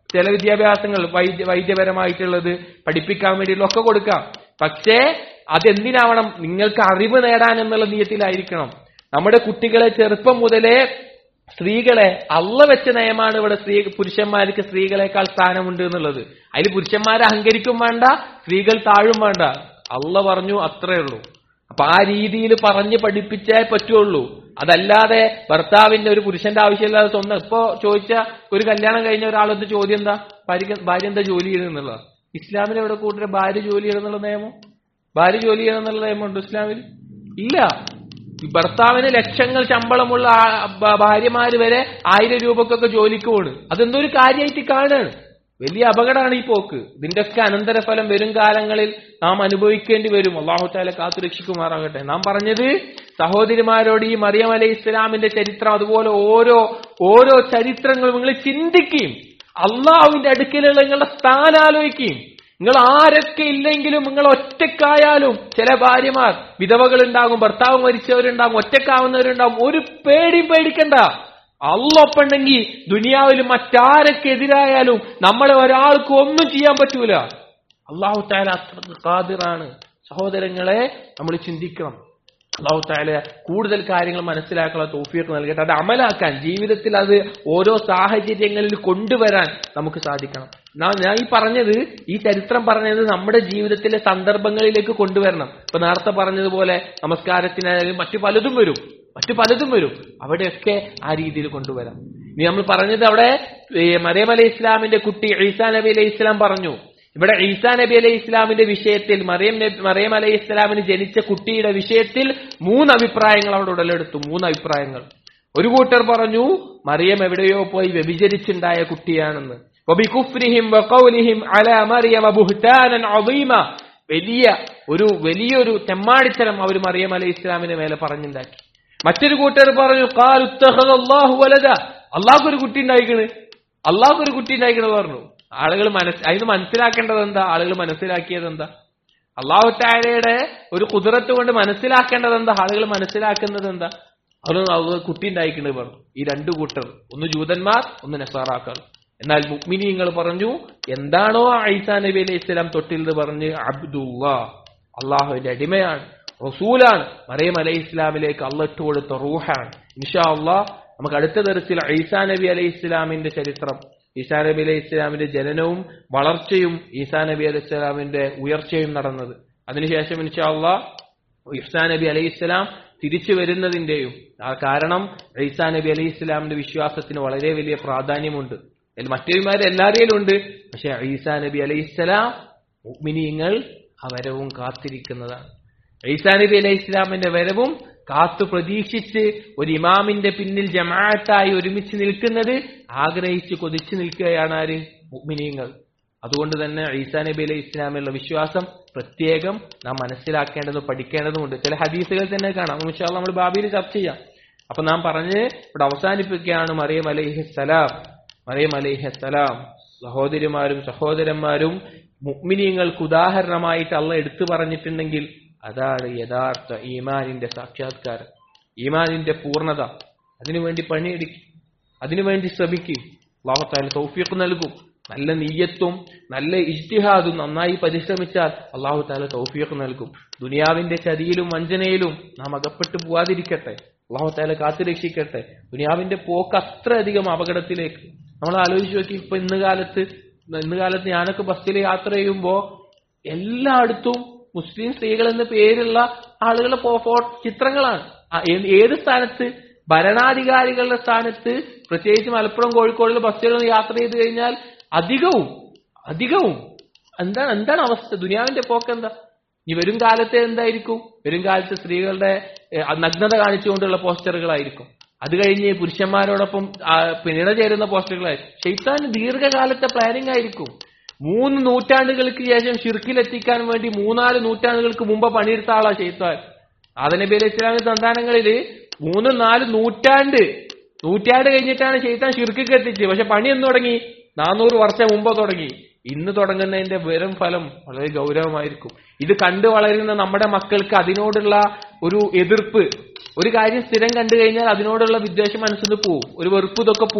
ചില വിദ്യാഭ്യാസങ്ങൾ വൈദ്യ വൈദ്യപരമായിട്ടുള്ളത് പഠിപ്പിക്കാൻ വേണ്ടിയിട്ടുള്ള ഒക്കെ കൊടുക്കാം പക്ഷേ അതെന്തിനാവണം നിങ്ങൾക്ക് അറിവ് നേടാൻ എന്നുള്ള നീയത്തിലായിരിക്കണം നമ്മുടെ കുട്ടികളെ ചെറുപ്പം മുതലേ സ്ത്രീകളെ അള്ള വെച്ച നയമാണ് ഇവിടെ സ്ത്രീ പുരുഷന്മാർക്ക് സ്ത്രീകളെക്കാൾ സ്ഥാനമുണ്ട് എന്നുള്ളത് അതിൽ പുരുഷന്മാരെ അഹങ്കരിക്കും വേണ്ട സ്ത്രീകൾ താഴും വേണ്ട അള്ള പറഞ്ഞു അത്രേ ഉള്ളൂ അപ്പൊ ആ രീതിയിൽ പറഞ്ഞ് പഠിപ്പിച്ചേ പറ്റുള്ളൂ അതല്ലാതെ ഭർത്താവിന്റെ ഒരു പുരുഷന്റെ ആവശ്യമില്ലാതെ സ്വന്തം ഇപ്പൊ ചോദിച്ച ഒരു കല്യാണം കഴിഞ്ഞ ഒരാളെന്ത് ചോദ്യം എന്താ ഭാര്യ ഭാര്യ എന്താ ജോലി ചെയ്യുന്നത് ഇസ്ലാമിൽ എവിടെ കൂടുതൽ ഭാര്യ ജോലി ചെയ്യണമെന്നുള്ള നിയമം ഭാര്യ ജോലി ചെയ്യണമെന്നുള്ള നിയമമുണ്ട് ഇസ്ലാമിൽ ഇല്ല ഈ ഭർത്താവിന് ലക്ഷങ്ങൾ ശമ്പളമുള്ള ആ- ഭ- ഭാര്യമാര് വരെ ആയിരം രൂപക്കൊക്കെ ജോലിക്ക് പോണ് അതെന്തോ ഒരു കാര്യമായിട്ട് കാണുകയാണ് വലിയ അപകടമാണ് ഈ പോക്ക് ഇതിന്റെയൊക്കെ അനന്തരഫലം വരും കാലങ്ങളിൽ നാം അനുഭവിക്കേണ്ടി വരും അള്ളാഹു താല കാത്തു രക്ഷിക്കുമാറാകട്ടെ നാം പറഞ്ഞത് സഹോദരിമാരോട് ഈ മറിയം അലൈഹി ഇസ്ലാമിന്റെ ചരിത്രം അതുപോലെ ഓരോ ഓരോ ചരിത്രങ്ങളും നിങ്ങൾ ചിന്തിക്കുകയും അള്ളാഹുവിന്റെ അടുക്കലുള്ള നിങ്ങളുടെ സ്ഥാനം ആലോചിക്കുകയും നിങ്ങൾ ആരൊക്കെ ഇല്ലെങ്കിലും നിങ്ങൾ ഒറ്റക്കായാലും ചില ഭാര്യമാർ വിധവകൾ ഉണ്ടാകും ഭർത്താവ് മരിച്ചവരുണ്ടാകും ഒറ്റക്കാവുന്നവരുണ്ടാകും ഒരു പേടിയും പേടിക്കണ്ട അള്ളൊപ്പുണ്ടെങ്കിൽ ദുനിയാവിൽ മറ്റാരൊക്കെ എതിരായാലും നമ്മളെ ഒരാൾക്ക് ഒന്നും ചെയ്യാൻ പറ്റൂല അള്ളാഹു താല അത്ര കാതിറാണ് സഹോദരങ്ങളെ നമ്മൾ ചിന്തിക്കണം അള്ളാഹു താല കൂടുതൽ കാര്യങ്ങൾ മനസ്സിലാക്കാനുള്ള തോഫിയൊക്കെ നൽകട്ടെ അത് അമലാക്കാൻ ജീവിതത്തിൽ അത് ഓരോ സാഹചര്യങ്ങളിൽ കൊണ്ടുവരാൻ നമുക്ക് സാധിക്കണം നാ- ഞാൻ ഈ പറഞ്ഞത് ഈ ചരിത്രം പറഞ്ഞത് നമ്മുടെ ജീവിതത്തിലെ സന്ദർഭങ്ങളിലേക്ക് കൊണ്ടുവരണം ഇപ്പൊ നേരത്തെ പറഞ്ഞതുപോലെ നമസ്കാരത്തിനായാലും മറ്റു പലതും വരും മറ്റു പലതും വരും അവിടെയൊക്കെ ആ രീതിയിൽ കൊണ്ടുവരാം ഇനി നമ്മൾ പറഞ്ഞത് അവിടെ ഈ മറിയം അലൈഹി ഇസ്ലാമിന്റെ കുട്ടി ഈസാ നബി അലൈഹി ഇസ്ലാം പറഞ്ഞു ഇവിടെ ഈസാ നബി അലൈഹി ഇസ്ലാമിന്റെ വിഷയത്തിൽ മറിയം നബി മറിയം അലൈഹി ഇസ്ലാമിന് ജനിച്ച കുട്ടിയുടെ വിഷയത്തിൽ മൂന്ന് അഭിപ്രായങ്ങൾ അവിടെ ഉടലെടുത്തു മൂന്ന് അഭിപ്രായങ്ങൾ ഒരു കൂട്ടർ പറഞ്ഞു മറിയം എവിടെയോ പോയി വ്യഭിചരിച്ചുണ്ടായ കുട്ടിയാണെന്ന് വബികുഫ്രിഹിം വഖൗലിഹിം അലാ മറിയമ ബുഹ്താനൻ അദീമ വലിയ ഒരു വലിയൊരു തെമ്മാടിത്തരം അവർ മറിയം അലൈഹി ഇസ്ലാമിന്റെ മേലെ പറഞ്ഞുണ്ടാക്കി മറ്റൊരു കൂട്ടർ പറഞ്ഞു കാൽ അള്ളാഹു വലത അള്ളാഹു ഒരു കുട്ടി ഉണ്ടായിക്കണ് അള്ളാഹു ഒരു കുട്ടി ഉണ്ടായിക്കണ് പറഞ്ഞു ആളുകൾ മനസ് അതിന് മനസ്സിലാക്കേണ്ടത് എന്താ ആളുകൾ മനസ്സിലാക്കിയത് എന്താ അള്ളാഹു താരയുടെ ഒരു കുതിരത്ത് കൊണ്ട് മനസ്സിലാക്കേണ്ടത് എന്താ ആളുകൾ മനസ്സിലാക്കുന്നത് എന്താ അവർ അവർ കുട്ടി ഉണ്ടായിക്കണ് പറഞ്ഞു ഈ രണ്ടു കൂട്ടർ ഒന്ന് ജൂതന്മാർ ഒന്ന് നസാറാക്കൾ എന്നാൽ മുക്മിനിങ്ങൾ പറഞ്ഞു എന്താണോ ഐസാ നബി അലൈഹി ഇസ്ലാം തൊട്ടിൽ പറഞ്ഞ് അബ്ദുല്ലാ അള്ളാഹുവിന്റെ അടിമയാണ് റസൂലാണ് മറിയം അലൈഹി ഇസ്ലാമിലേക്ക് അള്ളട്ട് കൊടുത്ത റൂഹാണ് ഇൻഷാ അള്ളാഹ് നമുക്ക് അടുത്ത തരത്തിൽ ഈസാ നബി അലൈഹി ഇസ്ലാമിന്റെ ചരിത്രം ഈസാ നബി അലൈഹി ഇസ്ലാമിന്റെ ജനനവും വളർച്ചയും ഈസാ നബി അലൈഹി ഇസ്ലാമിന്റെ ഉയർച്ചയും നടന്നത് അതിനുശേഷം ഇൻഷാ അള്ളാഹ് ഈസാ നബി അലൈഹി ഇസ്ലാം തിരിച്ചു വരുന്നതിന്റെയും ആ കാരണം ഈസാ നബി അലൈഹി ഇസ്ലാമിന്റെ വിശ്വാസത്തിന് വളരെ വലിയ പ്രാധാന്യമുണ്ട് അതിൽ മറ്റേമാര് എല്ലാവരെയും ഉണ്ട് പക്ഷെ ഈസാ നബി അലൈഹി ഇസ്ലാം മുഅ്മിനീങ്ങൾ ആ വരവും കാത്തിരിക്കുന്നതാണ് ഈസാ നബി അലൈഹി ഇസ്ലാമിന്റെ വരവും കാത്തു പ്രതീക്ഷിച്ച് ഒരു ഇമാമിന്റെ പിന്നിൽ ജമാഅത്തായി ഒരുമിച്ച് നിൽക്കുന്നത് ആഗ്രഹിച്ച് കൊതിച്ചു നിൽക്കുകയാണ് ആര് മുഅ്മിനീങ്ങൾ അതുകൊണ്ട് തന്നെ ഈസാ നബി അലൈഹി ഇസ്ലാമിലുള്ള വിശ്വാസം പ്രത്യേകം നാം മനസ്സിലാക്കേണ്ടതും പഠിക്കേണ്ടതുമുണ്ട് ചില ഹദീസുകൾ തന്നെ കാണാം ഇൻഷാ അല്ലാഹ് നമ്മൾ ബാബിയിൽ ചർച്ച ചെയ്യാം അപ്പൊ നാം പറഞ്ഞ് ഇവിടെ അവസാനിപ്പിക്കുകയാണ് മറിയം അലൈഹിസ്സലാം മറിയം അലൈഹിസ്സലാം സഹോദരിമാരും സഹോദരന്മാരും മുഅ്മിനീങ്ങൾക്ക് ഉദാഹരണമായിട്ട് അള്ള എടുത്തു പറഞ്ഞിട്ടുണ്ടെങ്കിൽ അതാണ് യഥാർത്ഥ ഈമാനിന്റെ സാക്ഷാത്കാരം ഈമാനിന്റെ പൂർണ്ണത അതിനുവേണ്ടി പണിയെടുക്കും അതിനുവേണ്ടി ശ്രമിക്കും അള്ളാഹുത്താല തൗഫീഖ് നൽകും നല്ല നീയത്തും നല്ല ഇജ്തിഹാദും നന്നായി പരിശ്രമിച്ചാൽ അള്ളാഹു താല തൗഫീഖ് നൽകും ദുനിയാവിന്റെ ചതിയിലും വഞ്ചനയിലും നാം അകപ്പെട്ടു പോവാതിരിക്കട്ടെ അള്ളാഹു താല കാത്തുരക്ഷിക്കട്ടെ ദുനിയാവിന്റെ പോക്ക് അത്രയധികം അപകടത്തിലേക്ക് നമ്മൾ ആലോചിച്ച് നോക്കി ഇപ്പൊ ഇന്ന് കാലത്ത് ഇന്ന് കാലത്ത് ഞാനൊക്കെ ബസ്സിൽ യാത്ര ചെയ്യുമ്പോ എല്ലായിടത്തും മുസ്ലിം സ്ത്രീകൾ എന്ന പേരുള്ള ആളുകളുടെ ഫോ- ഫോ- ചിത്രങ്ങളാണ് ആ, ഏ- ഏത് സ്ഥാനത്ത് ഭരണാധികാരികളുടെ സ്ഥാനത്ത് പ്രത്യേകിച്ച് മലപ്പുറം കോഴിക്കോടിലെ ബസ്സുകളിൽ യാത്ര ചെയ്ത് കഴിഞ്ഞാൽ അധികവും അധികവും എന്താണ് എന്താണ് അവസ്ഥ ദുനിയാവിന്റെ പോക്ക് എന്താ ഇനി വരും കാലത്തെ എന്തായിരിക്കും വരും കാലത്ത് സ്ത്രീകളുടെ ഏ, നഗ്നത കാണിച്ചുകൊണ്ടുള്ള പോസ്റ്ററുകളായിരിക്കും അത് കഴിഞ്ഞ് പുരുഷന്മാരോടൊപ്പം ആ, പിന്നിട ചേരുന്ന പോസ്റ്ററുകളായിരിക്കും ഷെയ്ത്താൻ ദീർഘകാലത്തെ പ്ലാനിംഗ് ആയിരിക്കും മൂന്ന് നൂറ്റാണ്ടുകൾക്ക് ശേഷം ഷിർക്കിലെത്തിക്കാൻ വേണ്ടി മൂന്നാല് നൂറ്റാണ്ടുകൾക്ക് മുമ്പ് പണിയെടുത്ത ആളാ ഷെയ്ത്താൻ ആദനബി അലൈഹി ഇസ്ലാമിക സന്താനങ്ങളില് മൂന്ന് നാല് നൂറ്റാണ്ട് നൂറ്റാണ്ട് കഴിഞ്ഞിട്ടാണ് ഷെയ്ത്താൻ ഷിർക്കിക്ക് എത്തിച്ചത് പക്ഷെ പണി എന്ന് തുടങ്ങി നാനൂറ് വർഷം മുമ്പ് തുടങ്ങി ഇന്ന് തുടങ്ങുന്നതിന്റെ വെറും ഫലം വളരെ ഗൗരവമായിരിക്കും ഇത് കണ്ടു വളരുന്ന നമ്മുടെ മക്കൾക്ക് അതിനോടുള്ള ഒരു എതിർപ്പ് ഒരു കാര്യം സ്ഥിരം കണ്ടു കഴിഞ്ഞാൽ അതിനോടുള്ള വിദ്വേഷം മനസ്സിൽ പോവും ഒരു വെറുപ്പ് ഇതൊക്കെ പോവും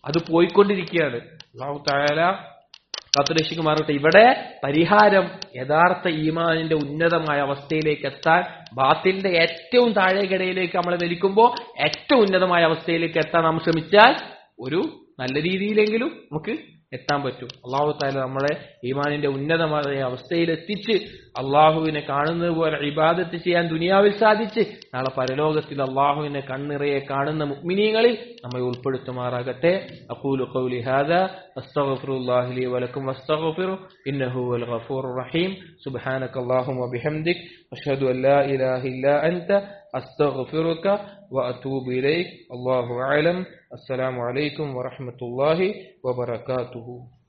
അത് പോയിക്കൊണ്ടിരിക്കുകയാണ് അള്ളാഹു തായാല കാത്തുരക്ഷിക്കുമാറട്ടെ ഇവിടെ പരിഹാരം യഥാർത്ഥ ഈമാനിന്റെ ഉന്നതമായ അവസ്ഥയിലേക്ക് എത്താൻ ബാത്തിലിന്റെ ഏറ്റവും താഴേക്കിടയിലേക്ക് നമ്മളെ വലിക്കുമ്പോൾ ഏറ്റവും ഉന്നതമായ അവസ്ഥയിലേക്ക് എത്താൻ നാം ശ്രമിച്ചാൽ ഒരു നല്ല രീതിയിലെങ്കിലും നമുക്ക് എത്താൻ പറ്റും അള്ളാഹു താല നമ്മളെ ഈമാനിന്റെ ഉന്നതമായ അവസ്ഥയിൽ എത്തിച്ച് അള്ളാഹുവിനെ കാണുന്നത് പോലെ ഇബാദത്ത് ചെയ്യാൻ ദുനിയാവിൽ സാധിച്ച് നാളെ പരലോകത്തിൽ അള്ളാഹുവിനെ കണ്ണിറയെ കാണുന്ന മുഗ്മിനീങ്ങളിൽ നമ്മെ ഉൾപ്പെടുത്തുമാറാകട്ടെ അഖൂലു ഖൗലി ഹാദാ അസ്തഗ്ഫിറുല്ലാഹി ലി വലക്കും വസ്തഗ്ഫിറു ഇന്നഹു വൽ ഗഫൂറുർ റഹീം സുബ്ഹാനക അല്ലാഹുമ്മ ബിഹംദിക് അഷ്ഹദു അൻ ലാ ഇലാഹ ഇല്ലാ അൻത അസ്തഗ്ഫിറുക وأتوب إليك الله أعلم السلام عليكم ورحمة الله وبركاته